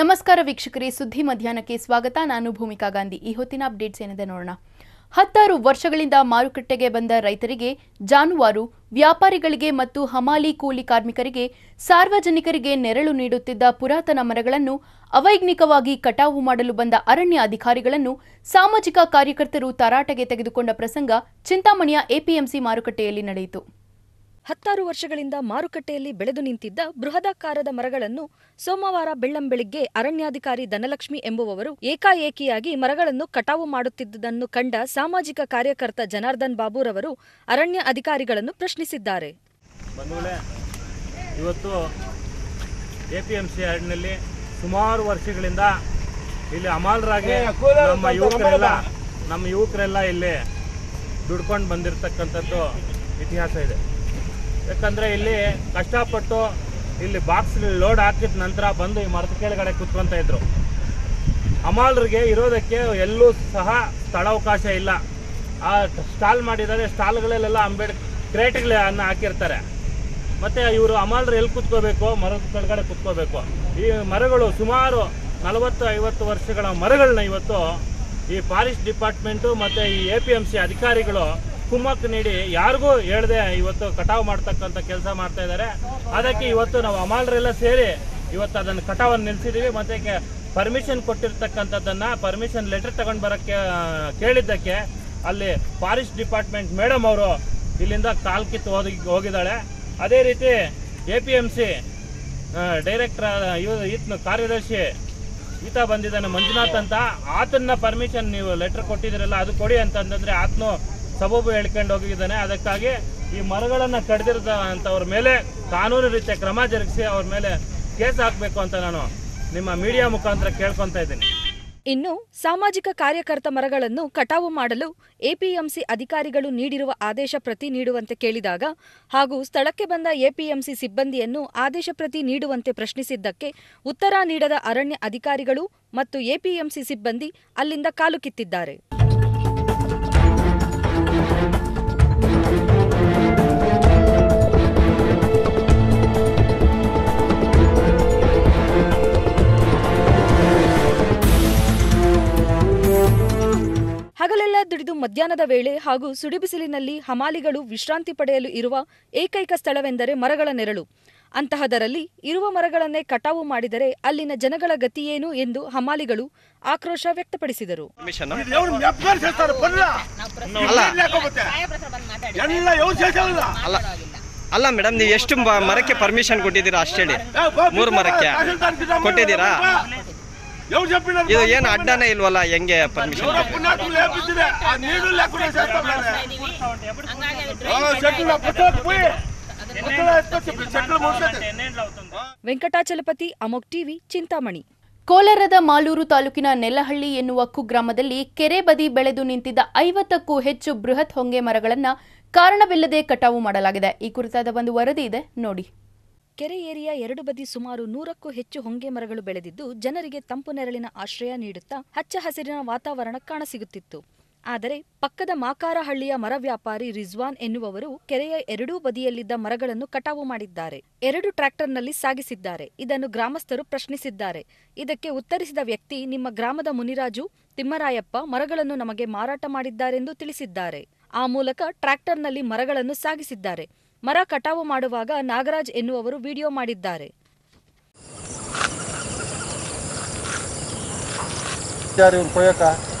ನಮಸ್ಕಾರ ವೀಕ್ಷಕರೇ ಸುದ್ದಿ ಮಧ್ಯಾಹ್ನಕ್ಕೆ ಸ್ವಾಗತ ನಾನು ಭೂಮಿಕಾ ಗಾಂಧಿ ಈ ಹೊತ್ತಿನ ಅಪ್ಡೇಟ್ಸ್ ಏನಿದೆ ನೋಡೋಣ ಹತ್ತಾರು ವರ್ಷಗಳಿಂದ ಮಾರುಕಟ್ಟೆಗೆ ಬಂದ ರೈತರಿಗೆ ಜಾನುವಾರು ವ್ಯಾಪಾರಿಗಳಿಗೆ ಮತ್ತು ಹಮಾಲಿ ಕೂಲಿ ಕಾರ್ಮಿಕರಿಗೆ ಸಾರ್ವಜನಿಕರಿಗೆ ನೆರಳು ನೀಡುತ್ತಿದ್ದ ಪುರಾತನ ಮರಗಳನ್ನು ಅವೈಜ್ಞಿಕವಾಗಿ ಕಟಾವು ಮಾಡಲು ಬಂದ ಅರಣ್ಯ ಅಧಿಕಾರಿಗಳನ್ನು ಸಾಮಾಜಿಕ ಕಾರ್ಯಕರ್ತರು ತರಾಟೆಗೆ ತೆಗೆದುಕೊಂಡ ಪ್ರಸಂಗ ಚಿಂತಾಮಣಿಯ ಎಪಿಎಂಸಿ ಮಾರುಕಟ್ಟೆಯಲ್ಲಿ ನಡೆಯಿತು ಹತ್ತಾರು ವರ್ಷಗಳಿಂದ ಮಾರುಕಟ್ಟೆಯಲ್ಲಿ ಬೆಳೆದು ನಿಂತಿದ್ದ ಬೃಹದಾಕಾರದ ಮರಗಳನ್ನು ಸೋಮವಾರ ಬೆಳ್ಳಂಬೆಳಿಗ್ಗೆ ಅರಣ್ಯಾಧಿಕಾರಿ ಧನಲಕ್ಷ್ಮಿ ಎಂಬುವವರು ಏಕಾಏಕಿಯಾಗಿ ಮರಗಳನ್ನು ಕಟಾವು ಮಾಡುತ್ತಿದ್ದುದನ್ನು ಕಂಡ ಸಾಮಾಜಿಕ ಕಾರ್ಯಕರ್ತ ಜನಾರ್ದನ್ ಬಾಬುರವರು ಅರಣ್ಯ ಅಧಿಕಾರಿಗಳನ್ನು ಪ್ರಶ್ನಿಸಿದ್ದಾರೆ ಬಂಧುಗಳೇ ಇವತ್ತು ಎ ಪಿ ಎಂ ಸಿ ಅರಣ್ಯಲ್ಲಿ ಸುಮಾರು ವರ್ಷಗಳಿಂದ ಇಲ್ಲಿ ಅಮಾಲರಾಗಿ ನಮ್ಮ ಯುವಕರೆಲ್ಲ ನಮ್ಮ ಯುವಕರೆಲ್ಲ ಇಲ್ಲಿ ದುಡ್ಕೊಂಡು ಬಂದಿರತಕ್ಕಂಥದ್ದು ಇತಿಹಾಸ ಇದೆ ಯಾಕಂದರೆ ಇಲ್ಲಿ ಕಷ್ಟಪಟ್ಟು ಇಲ್ಲಿ ಬಾಕ್ಸ್ ಲೋಡ್ ಹಾಕಿದ ನಂತರ ಬಂದು ಈ ಮರದ ಕೆಳಗಡೆ ಕುತ್ಕೊಂತ ಇದ್ರು ಅಮಾಲರಿಗೆ ಇರೋದಕ್ಕೆ ಎಲ್ಲೂ ಸಹ ಸ್ಥಳಾವಕಾಶ ಇಲ್ಲ ಆ ಸ್ಟಾಲ್ ಮಾಡಿದ್ದಾರೆ ಸ್ಟಾಲ್ಗಳಲ್ಲೆಲ್ಲ ಅಂಬೇಡ್ ಕ್ರೇಟ್ಗಳನ್ನ ಹಾಕಿರ್ತಾರೆ ಮತ್ತೆ ಇವರು ಅಮಾಲರು ಎಲ್ಲಿ ಕುತ್ಕೋಬೇಕು ಮರದ ಕೆಳಗಡೆ ಕುತ್ಕೋಬೇಕು ಈ ಮರಗಳು ಸುಮಾರು ನಲವತ್ತು ಐವತ್ತು ವರ್ಷಗಳ ಮರಗಳನ್ನ ಇವತ್ತು ಈ ಫಾರೆಸ್ಟ್ ಡಿಪಾರ್ಟ್ಮೆಂಟು ಮತ್ತು ಈ ಎ ಪಿ ಎಮ್ ಸಿ ಅಧಿಕಾರಿಗಳು ಕುಮ್ಮಕ್ಕು ನೀಡಿ ಯಾರಿಗೂ ಹೇಳ್ದೆ ಇವತ್ತು ಕಟಾವು ಮಾಡ್ತಕ್ಕಂಥ ಕೆಲಸ ಮಾಡ್ತಾ ಇದ್ದಾರೆ ಅದಕ್ಕೆ ಇವತ್ತು ನಾವು ಅಮಾಲರೆಲ್ಲ ಸೇರಿ ಇವತ್ತು ಅದನ್ನು ಕಟಾವನ್ನು ನಿಲ್ಲಿಸಿದ್ದೀವಿ ಮತ್ತು ಪರ್ಮಿಷನ್ ಕೊಟ್ಟಿರ್ತಕ್ಕಂಥದ್ದನ್ನು ಪರ್ಮಿಷನ್ ಲೆಟರ್ ತಗೊಂಡು ಬರೋಕ್ಕೆ ಆ, ಕೇಳಿದ್ದಕ್ಕೆ ಅಲ್ಲಿ ಫಾರೆಸ್ಟ್ ಡಿಪಾರ್ಟ್ಮೆಂಟ್ ಮೇಡಮ್ ಅವರು ಇಲ್ಲಿಂದ ಕಾಲ್ ಕಿತ್ತು ಹೋಗಿ ಹೋಗಿದ್ದಾಳೆ ಅದೇ ರೀತಿ A P M C director ಇವ ಈತನ ಕಾರ್ಯದರ್ಶಿ ಈತ ಬಂದಿದ್ದಾನೆ ಮಂಜುನಾಥ್ ಅಂತ ಆತನ ಪರ್ಮಿಷನ್ ನೀವು ಲೆಟರ್ ಕೊಟ್ಟಿದ್ದೀರಲ್ಲ ಅದು ಕೊಡಿ ಅಂತಂದ್ರೆ ಆತನು ಸಬೂಬು ಹೇಳ್ಕೊಂಡು ಹೋಗಿದ್ದಾನೆ ಅದಕ್ಕಾಗಿ ಈ ಮರಗಳನ್ನು ಕಡ್ದಿರದ ಅಂತವ್ರ ಮೇಲೆ ಕಾನೂನು ರೀತಿಯ ಕ್ರಮ ಜರುಗಿಸಿ ಅವ್ರ ಮೇಲೆ ಕೇಸ್ ಹಾಕಬೇಕು ಅಂತ ನಾನು ನಿಮ್ಮ ಮೀಡಿಯಾ ಮುಖಾಂತರ ಕೇಳ್ಕೊತಾ ಇದ್ದೀನಿ ಇನ್ನು ಸಾಮಾಜಿಕ ಕಾರ್ಯಕರ್ತ ಮರಗಳನ್ನು ಕಟಾವು ಮಾಡಲು ಎಪಿಎಂಸಿ ಅಧಿಕಾರಿಗಳು ನೀಡಿರುವ ಆದೇಶ ಪ್ರತಿ ನೀಡುವಂತೆ ಕೇಳಿದಾಗ ಹಾಗೂ ಸ್ಥಳಕ್ಕೆ ಬಂದ ಎಪಿಎಂಸಿ ಸಿಬ್ಬಂದಿಯನ್ನು ಆದೇಶ ಪ್ರತಿ ನೀಡುವಂತೆ ಪ್ರಶ್ನಿಸಿದ್ದಕ್ಕೆ ಉತ್ತರ ನೀಡದ ಅರಣ್ಯ ಅಧಿಕಾರಿಗಳು ಮತ್ತು ಎಪಿಎಂಸಿ ಸಿಬ್ಬಂದಿ ಅಲ್ಲಿಂದ ಕಾಲು ಕಿತ್ತಿದ್ದಾರೆ ಹಗಲೆಲ್ಲ ದುಡಿದು ಮಧ್ಯಾಹ್ನದ ವೇಳೆ ಹಾಗೂ ಸುಡಿಬಿಸಿಲಿನಲ್ಲಿ ಹಮಾಲಿಗಳು ವಿಶ್ರಾಂತಿ ಪಡೆಯಲು ಇರುವ ಏಕೈಕ ಸ್ಥಳವೆಂದರೆ ಮರಗಳ ನೆರಳು ಅಂತಹದರಲ್ಲಿ ಇರುವ ಮರಗಳನ್ನೇ ಕಟಾವು ಮಾಡಿದರೆ ಅಲ್ಲಿನ ಜನಗಳ ಗತಿಯೇನು ಎಂದು ಹಮಾಲಿಗಳು ಆಕ್ರೋಶ ವ್ಯಕ್ತಪಡಿಸಿದರು ಮಿಷನ್ ఎవరు మెప్పని చేస్తారు పనుల లేకపోతే ಎಲ್ಲ ఎవరు చేసేవాళ్ళ ಅಲ್ಲ ಅಲ್ಲ ಮೇಡಮ್ ನೀವು ಎಷ್ಟು ಮ- ಮರಕ್ಕೆ ಪರ್ಮಿಷನ್ ಕೊಟ್ಟಿದ್ದೀರಾ ಅಷ್ಟೇಳಿ ಮೂರು ಮರಕ್ಕೆ ಕೊಟ್ಟಿದ್ದೀರಾ ఎవరు చెప్పినారు ಇದು ಏನು ಅಡ್ಡನೇ ಇಲ್ವಲ್ಲ ಹೆಂಗೆ ಪರ್ಮಿಷನ್ ఎవరు పుణ్యాత్ములు లేపించిరే ఆ నీళ్లు లేకుండా చేస్తాం చెట్లు పుస్తకం పోయి పుస్తకం ఎత్తుకొచ్చి చెట్లు మూసేది ವೆಂಕಟಾಚಲಪತಿ ಅಮೋಕ್ ಟಿವಿ ಚಿಂತಾಮಣಿ ಕೋಲಾರದ ಮಾಲೂರು ತಾಲೂಕಿನ ನೆಲ್ಲಹಳ್ಳಿ ಎನ್ನುವ ಕುಗ್ರಾಮದಲ್ಲಿ ಕೆರೆ ಬದಿ ಬೆಳೆದು ನಿಂತಿದ್ದ ಐವತ್ತಕ್ಕೂ ಹೆಚ್ಚು ಬೃಹತ್ ಹೊಂಗೆ ಮರಗಳನ್ನು ಕಾರಣವಿಲ್ಲದೆ ಕಟಾವು ಮಾಡಲಾಗಿದೆ ಈ ಕುರಿತಾದ ಒಂದು ವರದಿ ಇದೆ ನೋಡಿ ಕೆರೆ ಏರಿಯ ಎರಡು ಬದಿ ಸುಮಾರು ನೂರಕ್ಕೂ ಹೆಚ್ಚು ಹೊಂಗೆ ಮರಗಳು ಬೆಳೆದಿದ್ದು ಜನರಿಗೆ ತಂಪು ನೆರಳಿನ ಆಶ್ರಯ ನೀಡುತ್ತಾ ಹಚ್ಚ ಹಸಿರಿನ ವಾತಾವರಣ ಕಾಣಸಿಗುತ್ತಿತ್ತು ಆದರೆ ಪಕ್ಕದ ಮಾಕಾರಹಳ್ಳಿಯ ಮರ ವ್ಯಾಪಾರಿ ರಿಜ್ವಾನ್ ಎನ್ನುವವರು ಕೆರೆಯ ಎರಡೂ ಬದಿಯಲ್ಲಿದ್ದ ಮರಗಳನ್ನು ಕಟಾವು ಮಾಡಿದ್ದಾರೆ ಎರಡು ಟ್ರ್ಯಾಕ್ಟರ್ನಲ್ಲಿ ಸಾಗಿಸಿದ್ದಾರೆ ಇದನ್ನು ಗ್ರಾಮಸ್ಥರು ಪ್ರಶ್ನಿಸಿದ್ದಾರೆ ಇದಕ್ಕೆ ಉತ್ತರಿಸಿದ ವ್ಯಕ್ತಿ ನಿಮ್ಮ ಗ್ರಾಮದ ಮುನಿರಾಜು ತಿಮ್ಮರಾಯಪ್ಪ ಮರಗಳನ್ನು ನಮಗೆ ಮಾರಾಟ ಮಾಡಿದ್ದಾರೆಂದು ತಿಳಿಸಿದ್ದಾರೆ ಆ ಮೂಲಕ ಟ್ರ್ಯಾಕ್ಟರ್ನಲ್ಲಿ ಮರಗಳನ್ನು ಸಾಗಿಸಿದ್ದಾರೆ ಮರ ಕಟಾವು ಮಾಡುವಾಗ ನಾಗರಾಜ್ ಎನ್ನುವವರು ವಿಡಿಯೋ ಮಾಡಿದ್ದಾರೆ ಯಾರು ಇವ್ರು ಕೊಯ್ಯಕ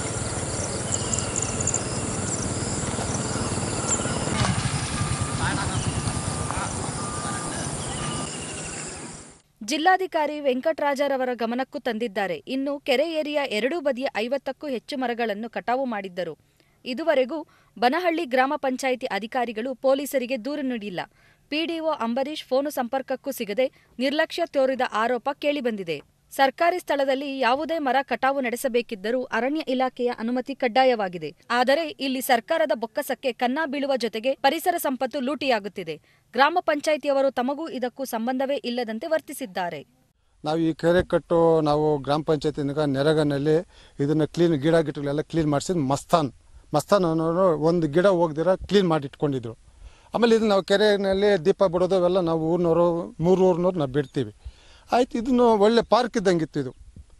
ಜಿಲ್ಲಾಧಿಕಾರಿ ವೆಂಕಟರಾಜರವರ ಗಮನಕ್ಕೂ ತಂದಿದ್ದಾರೆ ಇನ್ನು ಕೆರೆ ಏರಿಯ ಎರಡೂ ಬದಿಯ ಐವತ್ತಕ್ಕೂ ಹೆಚ್ಚು ಮರಗಳನ್ನು ಕಟಾವು ಮಾಡಿದ್ದರು ಇದುವರೆಗೂ ಬನಹಳ್ಳಿ ಗ್ರಾಮ ಪಂಚಾಯಿತಿ ಅಧಿಕಾರಿಗಳು ಪೊಲೀಸರಿಗೆ ದೂರು ನೀಡಿಲ್ಲ ಪಿಡಿಒ ಅಂಬರೀಶ್ ಫೋನು ಸಂಪರ್ಕಕ್ಕೂ ಸಿಗದೆ ನಿರ್ಲಕ್ಷ್ಯ ತೋರಿದ ಆರೋಪ ಕೇಳಿಬಂದಿದೆ ಸರ್ಕಾರಿ ಸ್ಥಳದಲ್ಲಿ ಯಾವುದೇ ಮರ ಕಟಾವು ನಡೆಸಬೇಕಿದ್ದರೂ ಅರಣ್ಯ ಇಲಾಖೆಯ ಅನುಮತಿ ಕಡ್ಡಾಯವಾಗಿದೆ ಆದರೆ ಇಲ್ಲಿ ಸರ್ಕಾರದ ಬೊಕ್ಕಸಕ್ಕೆ ಕನ್ನ ಬೀಳುವ ಜೊತೆಗೆ ಪರಿಸರ ಸಂಪತ್ತು ಲೂಟಿಯಾಗುತ್ತಿದೆ ಗ್ರಾಮ ಪಂಚಾಯಿತಿಯವರು ತಮಗೂ ಇದಕ್ಕೂ ಸಂಬಂಧವೇ ಇಲ್ಲದಂತೆ ವರ್ತಿಸಿದ್ದಾರೆ ನಾವು ಈ ಕೆರೆ ಕಟ್ಟು ನಾವು ಗ್ರಾಮ ಪಂಚಾಯತಿನಾಗ ನೆರಗನಲ್ಲಿ ಇದನ್ನ ಕ್ಲೀನ್ ಗಿಡ ಗಿಡಗಳೆಲ್ಲ ಕ್ಲೀನ್ ಮಾಡಿಸಿದ್ ಮಸ್ತಾನ್ ಮಸ್ತಾನ್ ಅನ್ನೋರು ಒಂದು ಗಿಡ ಹೋಗ್ದಿರ ಕ್ಲೀನ್ ಮಾಡಿ ಇಟ್ಕೊಂಡಿದ್ರು ಆಮೇಲೆ ಇದು ನಾವು ಕೆರೆಯಲ್ಲಿ ದೀಪ ಬಿಡೋದು ಅವೆಲ್ಲ ನಾವು ಊರಿನವರು ಮೂರು ಊರಿನವ್ರು ನಾವು ಬಿಡ್ತೀವಿ ಆಯ್ತು ಇದನ್ನು ಒಳ್ಳೆ ಪಾರ್ಕ್ ಇದ್ದಂಗಿತ್ತು ಇದು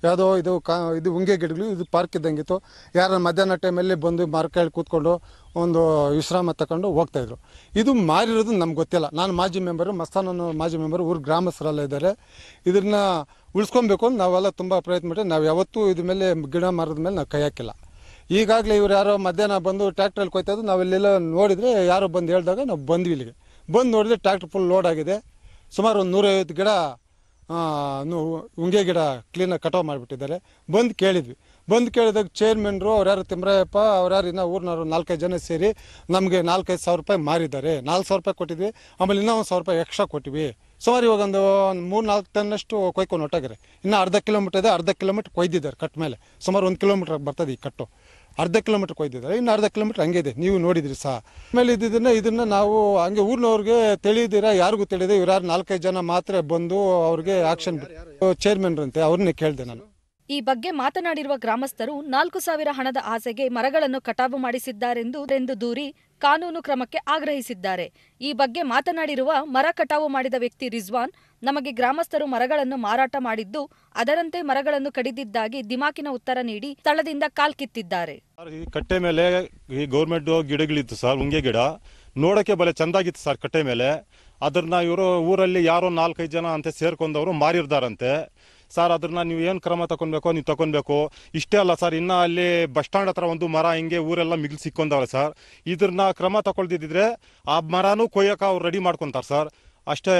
ಯಾವುದೋ ಇದು ಕಾ ಇದು ಉಂಗೆ ಗಿಡಗಳು ಇದು ಪಾರ್ಕ್ ಇದ್ದಂಗಿತ್ತು ಯಾರು ಮಧ್ಯಾಹ್ನ ಟೈಮಲ್ಲಿ ಬಂದು ಮಾರ್ಕೆಟ್ ಕೂತ್ಕೊಂಡು ಒಂದು ವಿಶ್ರಾಮ ತಗೊಂಡು ಹೋಗ್ತಾಯಿದ್ರು ಇದು ಮಾರಿರೋದು ನಮ್ಗೆ ಗೊತ್ತಿಲ್ಲ ನಾನು ಮಾಜಿ ಮೆಂಬರು ಮಸ್ತಾನ್ ಅನ್ನೋ ಮಾಜಿ ಮೆಂಬರು ಊರು ಗ್ರಾಮಸ್ಥರೆಲ್ಲ ಇದ್ದಾರೆ ಇದನ್ನ ಉಳಿಸ್ಕೊಬೇಕು ಅಂತ ನಾವೆಲ್ಲ ತುಂಬ ಪ್ರಯತ್ನ ಮಾಡಿ ನಾವು ಯಾವತ್ತೂ ಇದ್ರ ಮೇಲೆ ಗಿಡ ಮರದ ಮೇಲೆ ನಾವು ಕೈ ಹಾಕಿಲ್ಲ ಈಗಾಗಲೇ ಇವ್ರು ಯಾರೋ ಮಧ್ಯಾಹ್ನ ಬಂದು ಟ್ರ್ಯಾಕ್ಟ್ರಲ್ಲಿ ಕೊಯ್ತಾ ಇದ್ದು ನಾವೆಲ್ಲೆಲ್ಲ ನೋಡಿದರೆ ಯಾರೋ ಬಂದು ಹೇಳಿದಾಗ ನಾವು ಬಂದ್ವಿ ಇಲ್ಲಿಗೆ ಬಂದು ನೋಡಿದ್ರೆ ಟ್ರ್ಯಾಕ್ಟರ್ ಫುಲ್ ಲೋಡ್ ಆಗಿದೆ ಸುಮಾರು ಒಂದು ನೂರೈವತ್ತು ಗಿಡ ಆ, ನು- ಉಂಗೆ ಗಿಡ ಕ್ಲೀನಾಗಿ ಕಟಾವು ಮಾಡಿಬಿಟ್ಟಿದ್ದಾರೆ ಬಂದು ಕೇಳಿದ್ವಿ ಬಂದು ಕೇಳಿದಾಗ ಚೇರ್ಮನ್ರು ಅವ್ರು ಯಾರು ತಿಮ್ರಾಯಪ್ಪ ಅವ್ರು ಯಾರು ಇನ್ನೂ ಊರಿನವ್ರು ನಾಲ್ಕೈದು ಜನ ಸೇರಿ ನಮಗೆ ನಾಲ್ಕೈದು ಸಾವಿರ ರೂಪಾಯಿ ಮಾರಿದ್ದಾರೆ ನಾಲ್ಕು ಸಾವಿರ ರೂಪಾಯಿ ಕೊಟ್ಟಿದ್ವಿ ಆಮೇಲೆ ಇನ್ನೂ ಒಂದು ಸಾವಿರ ರೂಪಾಯಿ ಎಕ್ಸ್ಟ್ರಾ ಕೊಟ್ಟಿವಿ ಸುಮಾರು ಇವಾಗ ಒಂದು ಮೂರು ನಾಲ್ಕು ಟನ್ನಷ್ಟು ಕೊಯ್ಕೊಂಡು ಹೊಟ್ಟಾಗಿರೆ ಇನ್ನು ಅರ್ಧ ಕಿಲೋಮೀಟರ್ ಇದೆ ಅರ್ಧ ಕಿಲೋಮೀಟರ್ ಕೊಯ್ದಿದ್ದಾರೆ ಕಟ್ ಮೇಲೆ ಸುಮಾರು ಒಂದು ಕಿಲೋಮೀಟರ್ ಬರ್ತದೆ ಈ ಕಟ್ಟು ಅರ್ಧ ಕಿಲೋಮೀಟರ್ ಕೊಯ್ದಿದ್ದಾರೆ ಇನ್ನು ಅರ್ಧ ಕಿಲೋಮೀಟರ್ ಹಂಗೆ ಇದೆ ನೀವು ನೋಡಿದ್ರಿ ಸಹ ಆಮೇಲೆ ಇದನ್ನ ಇದನ್ನ ನಾವು ಹಂಗೆ ಊರಿನವ್ರಿಗೆ ತಿಳಿದಿರ ಯಾರಿಗೂ ತಿಳಿದೆ ಇವ್ರು ಯಾರು ನಾಲ್ಕೈದು ಜನ ಮಾತ್ರ ಬಂದು ಅವ್ರಿಗೆ ಆಕ್ಷನ್ ಚೇರ್ಮನ್ ಅಂತೆ ಅವ್ರನ್ನೇ ಕೇಳಿದೆ ನಾನು ಈ ಬಗ್ಗೆ ಮಾತನಾಡಿರುವ ಗ್ರಾಮಸ್ಥರು ನಾಲ್ಕು ಸಾವಿರ ಹಣದ ಆಸೆಗೆ ಮರಗಳನ್ನು ಕಟಾವು ಮಾಡಿಸಿದ್ದಾರೆಂದು ಎಂದು ದೂರಿ ಕಾನೂನು ಕ್ರಮಕ್ಕೆ ಆಗ್ರಹಿಸಿದ್ದಾರೆ ಈ ಬಗ್ಗೆ ಮಾತನಾಡಿರುವ ಮರ ಕಟಾವು ಮಾಡಿದ ವ್ಯಕ್ತಿ ರಿಜ್ವಾನ್ ನಮಗೆ ಗ್ರಾಮಸ್ಥರು ಮರಗಳನ್ನು ಮಾರಾಟ ಮಾಡಿದ್ದು ಅದರಂತೆ ಮರಗಳನ್ನು ಕಡಿದಿದ್ದಾಗಿ ದಿಮಾಕಿನ ಉತ್ತರ ನೀಡಿ ಸ್ಥಳದಿಂದ ಕಾಲ್ಕಿತ್ತಿದ್ದಾರೆ ಸರ್, ಈ ಕಟ್ಟೆ ಮೇಲೆ ಈ ಗೌರ್ಮೆಂಟ್ ಗಿಡಗಳಿತ್ತು ಸರ್ ಉಂಗೆ ಗಿಡ ನೋಡಕ್ಕೆ ಬಲೆ ಚಂದಾಗಿತ್ತು ಸರ್ ಕಟ್ಟೆ ಮೇಲೆ ಅದನ್ನ ಇವರು ಊರಲ್ಲಿ ಯಾರೋ ನಾಲ್ಕೈದು ಜನ ಅಂತ ಸೇರ್ಕೊಂಡವರು ಮಾರಿರ್ದಾರಂತೆ ಸರ್ ಅದನ್ನ ನೀವು ಏನು ಕ್ರಮ ತಗೊಳ್ಬೇಕು ನೀವು ತಗೊಳ್ಬೇಕು ಇಷ್ಟೇ ಅಲ್ಲ ಸರ್ ಇನ್ನ ಅಲ್ಲಿ ಬಸ್ ಸ್ಟ್ಯಾಂಡ್ ಹತ್ರ ಒಂದು ಮರ ಹಿಂಗೆ ಊರೆಲ್ಲ ಮಿಗಿಲ್ ಸಿಕ್ಕೊಂಡವ್ರೆ ಸರ್ ಇದನ್ನ ಕ್ರಮ ತಗೊಳ್ದಿದ್ರೆ ಆ ಮರನೂ ಕೊಯ್ಯಕ್ಕೆ ಅವ್ರು ರೆಡಿ ಮಾಡ್ಕೊಂತಾರೆ ಸರ್ ಅಷ್ಟೇ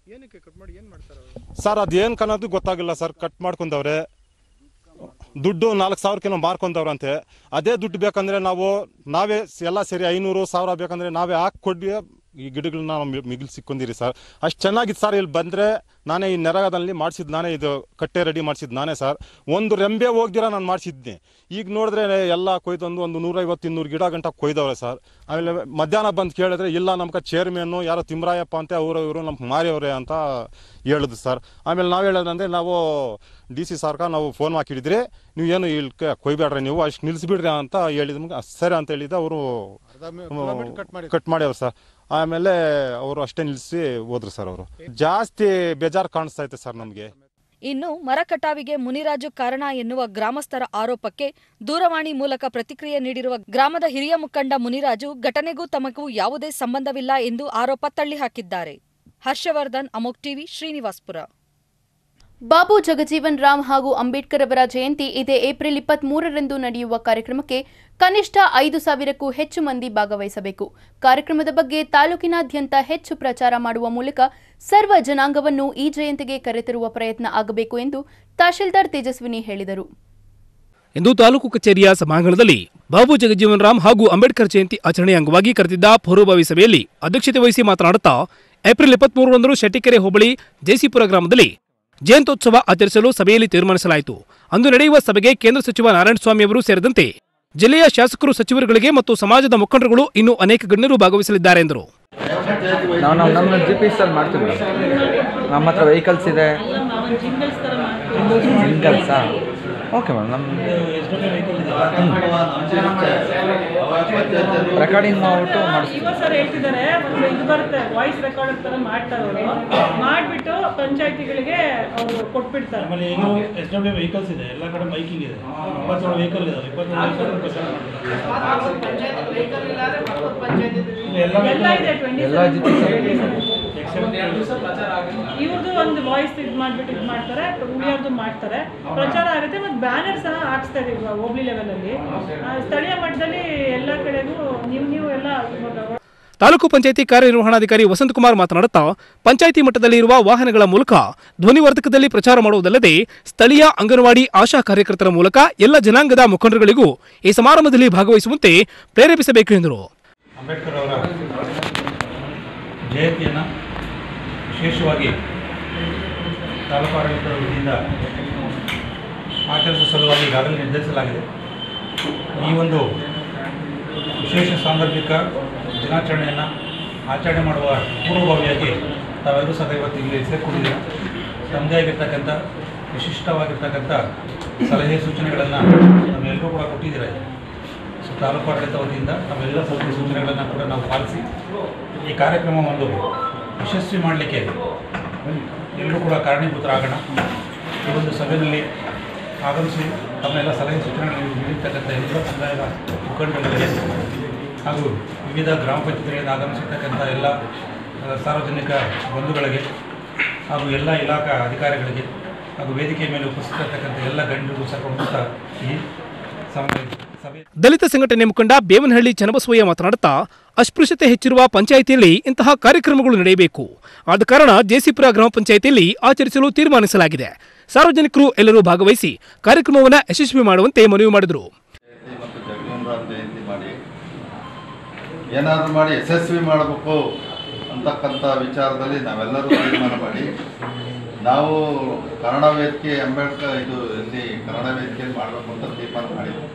ಸರ್ ಅದೇನು ಕನ್ನೋದು ಗೊತ್ತಾಗಿಲ್ಲ ಸರ್ ಕಟ್ ಮಾಡ್ಕೊಂಡವ್ರೆ ದುಡ್ಡು ನಾಲ್ಕು ಸಾವಿರಕ್ಕೇನೋ ಮಾರ್ಕೊಂಡವ್ರಂತೆ ಅದೇ ದುಡ್ಡು ಬೇಕಂದ್ರೆ ನಾವು ನಾವೇ ಎಲ್ಲ ಸೇರಿ ಐನೂರು ಸಾವಿರ ಬೇಕಂದ್ರೆ ನಾವೇ ಹಾಕಿ ಕೊಡ್ವಿ ಈ ಗಿಡಗಳನ್ನ ನಾವು ಮಿ- ಮಿಗಿಲ್ ಸಿಕ್ಕೊಂಡಿರಿ ಸರ್ ಅಷ್ಟು ಚೆನ್ನಾಗಿತ್ತು ಸರ್ ಇಲ್ಲಿ ಬಂದರೆ ನಾನೇ ಈ ನೆರಗದಲ್ಲಿ ಮಾಡಿಸಿದ್ದು ನಾನೇ ಇದು ಕಟ್ಟೆ ರೆಡಿ ಮಾಡಿಸಿದ್ದು ನಾನೇ ಸರ್ ಒಂದು ರೆಂಬೆ ಹೋಗ್ದಿರ ನಾನು ಮಾಡಿಸಿದ್ನಿ ಈಗ ನೋಡಿದ್ರೆ ಎಲ್ಲ ಕೊಯ್ದೊಂದು ಒಂದು ನೂರೈವತ್ತು ಇನ್ನೂರು ಗಿಡ ಗಂಟ ಕೊಯ್ದವ್ರೆ ಸರ್ ಆಮೇಲೆ ಮಧ್ಯಾಹ್ನ ಬಂದು ಕೇಳಿದ್ರೆ ಇಲ್ಲ ನಮ್ಗೆ ಚೇರ್ಮನ್ನು ಯಾರೋ ತಿಮ್ರಾಯಪ್ಪ ಅಂತ ಅವರು ಇವರು ನಮ್ಗೆ ಮಾರಿಯವ್ರೆ ಅಂತ ಹೇಳಿದ್ರು ಸರ್ ಆಮೇಲೆ ನಾವು ಹೇಳೋದಂದ್ರೆ ನಾವು ಡಿ ಸಿ ಸರ್ಕ ನಾವು ಫೋನ್ ಹಾಕಿಡಿದ್ರೆ ನೀವು ಏನು ಇಲ್ಲಿ ಕೊಯ್ಬೇಡ್ರಿ ನೀವು ಅಷ್ಟು ನಿಲ್ಲಿಸ್ಬಿಡ್ರಿ ಅಂತ ಹೇಳಿದ್ ನಮ್ಗೆ ಸರಿ ಅಂತ ಹೇಳಿದ್ದು ಅವರು ಕಟ್ ಮಾಡಿ ಕಟ್ ಮಾಡ್ಯವ್ರು ಸರ್ ಆಮೇಲೆ ಅವರು ಅಷ್ಟೇ ನಿಲ್ಲಿಸಿ ಹೋದ್ರು ಸರ್ ಅವರು ಜಾಸ್ತಿ ಬೇಜಾರು ಕಾಣಿಸ್ತಾ ಐತೆ ಸರ್ ನಮಗೆ ಇನ್ನು ಮರ ಕಟಾವಿಗೆ ಮುನಿರಾಜು ಕಾರಣ ಎನ್ನುವ ಗ್ರಾಮಸ್ಥರ ಆರೋಪಕ್ಕೆ ದೂರವಾಣಿ ಮೂಲಕ ಪ್ರತಿಕ್ರಿಯೆ ನೀಡಿರುವ ಗ್ರಾಮದ ಹಿರಿಯ ಮುಖಂಡ ಮುನಿರಾಜು ಘಟನೆಗೂ ತಮಗೂ ಯಾವುದೇ ಸಂಬಂಧವಿಲ್ಲ ಎಂದು ಆರೋಪ ತಳ್ಳಿಹಾಕಿದ್ದಾರೆ ಹರ್ಷವರ್ಧನ್ ಅಮೋಕ್ ಟಿವಿ ಶ್ರೀನಿವಾಸ್ಪುರ ಬಾಬು ಜಗಜೀವನ್ ರಾಮ್ ಹಾಗೂ ಅಂಬೇಡ್ಕರ್ ಅವರ ಜಯಂತಿ ಇದೇ ಏಪ್ರಿಲ್ ಇಪ್ಪತ್ತ್ ಮೂರರಂದು ನಡೆಯುವ ಕಾರ್ಯಕ್ರಮಕ್ಕೆ ಕನಿಷ್ಠ ಐದು ಸಾವಿರಕ್ಕೂ ಹೆಚ್ಚು ಮಂದಿ ಭಾಗವಹಿಸಬೇಕು ಕಾರ್ಯಕ್ರಮದ ಬಗ್ಗೆ ತಾಲೂಕಿನಾದ್ಯಂತ ಹೆಚ್ಚು ಪ್ರಚಾರ ಮಾಡುವ ಮೂಲಕ ಸರ್ವ ಜನಾಂಗವನ್ನು ಈ ಜಯಂತಿಗೆ ಕರೆತರುವ ಪ್ರಯತ್ನ ಆಗಬೇಕು ಎಂದು ತಹಶೀಲ್ದಾರ್ ತೇಜಸ್ವಿನಿ ಹೇಳಿದರು ಇಂದು ತಾಲೂಕು ಕಚೇರಿಯ ಸಭಾಂಗಣದಲ್ಲಿ ಬಾಬು ಜಗಜೀವನ್ ರಾಮ್ ಹಾಗೂ ಅಂಬೇಡ್ಕರ್ ಜಯಂತಿ ಆಚರಣೆ ಅಂಗವಾಗಿ ಕರೆದಿದ್ದ ಪೂರ್ವಭಾವಿ ಸಭೆಯಲ್ಲಿ ಅಧ್ಯಕ್ಷತೆ ವಹಿಸಿ ಮಾತನಾಡುತ್ತಾ ಏಪ್ರಿಲ್ ಇಪ್ಪತ್ಮೂರರಂದು ಶೆಟ್ಟಿಕೆರೆ ಹೋಬಳಿ ಜೇಸಿಪುರ ಗ್ರಾಮದಲ್ಲಿ ಜಯಂತ್ಯೋತ್ಸವ ಆಚರಿಸಲು ಸಭೆಯಲ್ಲಿ ತೀರ್ಮಾನಿಸಲಾಯಿತು ಅಂದು ನಡೆಯುವ ಸಭೆಗೆ ಕೇಂದ್ರ ಸಚಿವ ನಾರಾಯಣಸ್ವಾಮಿ ಅವರು ಸೇರಿದಂತೆ ಜಿಲ್ಲೆಯ ಶಾಸಕರು ಸಚಿವರುಗಳಿಗೆ ಮತ್ತು ಸಮಾಜದ ಮುಖಂಡರುಗಳು ಇನ್ನೂ ಅನೇಕ ಗಣ್ಯರು ಭಾಗವಹಿಸಲಿದ್ದಾರೆ ಎಂದರು ನಾವು ನಮ್ಮ ನಮ್ಮ ಜಿ ಪಿ ಎಸ್ ಮಾಡ್ತೀವಿ ಮೇಡಮ್ ನಮ್ಮ ಹತ್ರ ವೆಹಿಕಲ್ಸ್ ಇದೆ ಸಿಂಗಲ್ಸಾ ಓಕೆ ಮೇಡಮ್ ನಮ್ಮ ರೆಕಾರ್ಡಿಂಗ್ ಮಾಡಿಬಿಟ್ಟು ಮಾಡಿಸ್ತೀವಿ ಸರ್ ಹೇಳ್ತಿದ್ದಾರೆ ಒಂದು ಇದು ಬರುತ್ತೆ ವಾಯ್ಸ್ ರೆಕಾರ್ಡ್ ಥರ ಮಾಡ್ತಾರೆ ಅವರು ಮಾಡಿಬಿಟ್ಟು ಪಂಚಾಯತಿಗಳಿಗೆ ಅವರು ಕೊಟ್ಬಿಡ್ತಾರೆ ಆಮೇಲೆ ಈಗ ಎಸ್ ಡಬ್ಲ್ಯೂ ವೆಹಿಕಲ್ಸ್ ಇದೆ ಎಲ್ಲ ಕಡೆ ಬೈಕಿಂಗ್ ಇದೆ ಇಪ್ಪತ್ತೇಳು ವೆಹಿಕಲ್ ಇದಾವೆ ಇಪ್ಪತ್ತೇಳು ವೆಹಿಕಲ್ ಎಲ್ಲ ಇದೆ ಟ್ವೆಂಟಿ ಎಲ್ಲ ಜಿ ಪಿ ಇವ್ರದ್ದು ಒಂದು ವಾಯ್ಸ್ ಇದು ಮಾಡ್ಬಿಟ್ಟು ಇದು ಮಾಡ್ತಾರೆ ಉಳಿಯೋದು ಮಾಡ್ತಾರೆ ಪ್ರಚಾರ ಆಗುತ್ತೆ ಮತ್ತು ಬ್ಯಾನರ್ ಸಹ ಹಾಕ್ಸ್ತಾ ಇದೀವಿ ಇವಾಗ ಹೋಬ್ಳಿ ಲೆವೆಲಲ್ಲಿ ಆ, ಸ್ಥಳೀಯ ಮಟ್ಟದಲ್ಲಿ ಎಲ್ಲ ಕಡೆಗೂ ನೀವು ನೀವು ಎಲ್ಲ ಇವಾಗ ತಾಲೂಕು ಪಂಚಾಯಿತಿ ಕಾರ್ಯನಿರ್ವಹಣಾಧಿಕಾರಿ ವಸಂತಕುಮಾರ್ ಮಾತನಾಡುತ್ತಾ ಪಂಚಾಯಿತಿ ಮಟ್ಟದಲ್ಲಿ ಇರುವ ವಾಹನಗಳ ಮೂಲಕ ಧ್ವನಿವರ್ಧಕದಲ್ಲಿ ಪ್ರಚಾರ ಮಾಡುವುದಲ್ಲದೆ ಸ್ಥಳೀಯ ಅಂಗನವಾಡಿ ಆಶಾ ಕಾರ್ಯಕರ್ತರ ಮೂಲಕ ಎಲ್ಲ ಜನಾಂಗದ ಮುಖಂಡರುಗಳಿಗೂ ಈ ಸಮಾರಂಭದಲ್ಲಿ ಭಾಗವಹಿಸುವಂತೆ ಪ್ರೇರೇಪಿಸಬೇಕು ಎಂದರು ಅಂಬೇಡ್ಕರ್ ಅವರ ಜಯಂತಿಯನ್ನು ವಿಶೇಷವಾಗಿ ತಾಲೂಕು ಆಡಳಿತದ ವತಿಯಿಂದ ಆಚರಿಸುವ ಸಲುವಾಗಿ ಈಗಾಗಲೇ ನಿರ್ಧರಿಸಲಾಗಿದೆ ಈ ಒಂದು ವಿಶೇಷ ಸಾಂದರ್ಭಿಕ ದಿನಾಚರಣೆಯನ್ನು ಆಚರಣೆ ಮಾಡುವ ಪೂರ್ವಭಾವಿಯಾಗಿ ತಾವೆಲ್ಲರೂ ಸಹ ಇವತ್ತು ಇಲ್ಲಿ ಸೇರಿಕೊಂಡಿದ್ದೀರಾ ತಮ್ಮದೇ ಆಗಿರ್ತಕ್ಕಂಥ ವಿಶಿಷ್ಟವಾಗಿರ್ತಕ್ಕಂಥ ಸಲಹೆ ಸೂಚನೆಗಳನ್ನು ನಮ್ಮೆಲ್ಲರೂ ಕೂಡ ಕೊಟ್ಟಿದ್ದೀರಾ ಸೊ ತಾಲೂಕು ಆಡಳಿತ ವತಿಯಿಂದ ನಮ್ಮೆಲ್ಲ ಸಲಹೆ ಸೂಚನೆಗಳನ್ನು ಕೂಡ ನಾವು ಪಾಲಿಸಿ ಈ ಕಾರ್ಯಕ್ರಮ ಒಂದು ಯಶಸ್ವಿ ಮಾಡಲಿಕ್ಕೆ ಎಲ್ಲರೂ ಕೂಡ ಕಾರಣೀಭೂತರಾಗೋಣ ಈ ಒಂದು ಸಭೆಯಲ್ಲಿ ಆಗಮಿಸಿ ತಮ್ಮೆಲ್ಲ ಸಲಹೆ ಸೂಚನೆಗಳನ್ನು ನೀಡಿರ್ತಕ್ಕಂಥ ಎಲ್ಲ ಸಮುದಾಯದ ಮುಖಂಡರುಗಳಿಗೆ ಹಾಗೂ ವಿವಿಧ ಗ್ರಾಮ ಪಂಚಾಯತ್ಗಳಿಂದ ಆಗಮಿಸಿರ್ತಕ್ಕಂಥ ಎಲ್ಲ ಆ, ಸಾರ್ವಜನಿಕ ಬಂಧುಗಳಿಗೆ ಹಾಗೂ ಎಲ್ಲ ಇಲಾಖಾ ಅಧಿಕಾರಿಗಳಿಗೆ ಹಾಗೂ ವೇದಿಕೆ ಮೇಲೆ ಉಪಸ್ಥಿತರ್ತಕ್ಕಂಥ ಎಲ್ಲ ಗಣ್ಯರು ಸಹ ಈ ಸಭೆ ಸಭೆ ದಲಿತ ಸಂಘಟನೆ ಮುಖಂಡ ಬೇವನಹಳ್ಳಿ ಚನ್ನಬಸವಯ್ಯ ಮಾತನಾಡುತ್ತಾ ಅಸ್ಪೃಶ್ಯತೆ ಹೆಚ್ಚಿರುವ ಪಂಚಾಯಿತಿಯಲ್ಲಿ ಇಂತಹ ಕಾರ್ಯಕ್ರಮಗಳು ನಡೆಯಬೇಕು ಆದ ಕಾರಣ ಜೇಸಿಪುರ ಗ್ರಾಮ ಪಂಚಾಯಿತಿಯಲ್ಲಿ ಆಚರಿಸಲು ತೀರ್ಮಾನಿಸಲಾಗಿದೆ ಸಾರ್ವಜನಿಕರು ಎಲ್ಲರೂ ಭಾಗವಹಿಸಿ ಕಾರ್ಯಕ್ರಮವನ್ನು ಯಶಸ್ವಿ ಮಾಡುವಂತೆ ಮನವಿ ಮಾಡಿದರು ಮತ್ತು ಜಗಜೀವನರಾಮ್ ಜಯಂತಿ ಮಾಡಿ ಏನಾದರೂ ಮಾಡಿ ಯಶಸ್ವಿ ಮಾಡಬೇಕು ಅಂತಕ್ಕಂಥ ವಿಚಾರದಲ್ಲಿ ನಾವೆಲ್ಲರೂ ತೀರ್ಮಾನ ಮಾಡಿ ನಾವು ಕನ್ನಡ ವೇದಿಕೆ ಅಂಬೇಡ್ಕರ್ ಇದು ಇಲ್ಲಿ ಕನ್ನಡ ವೇದಿಕೆಯಲ್ಲಿ ಮಾಡಬೇಕು ಅಂತ ತೀರ್ಮಾನ ಮಾಡಿದ್ವಿ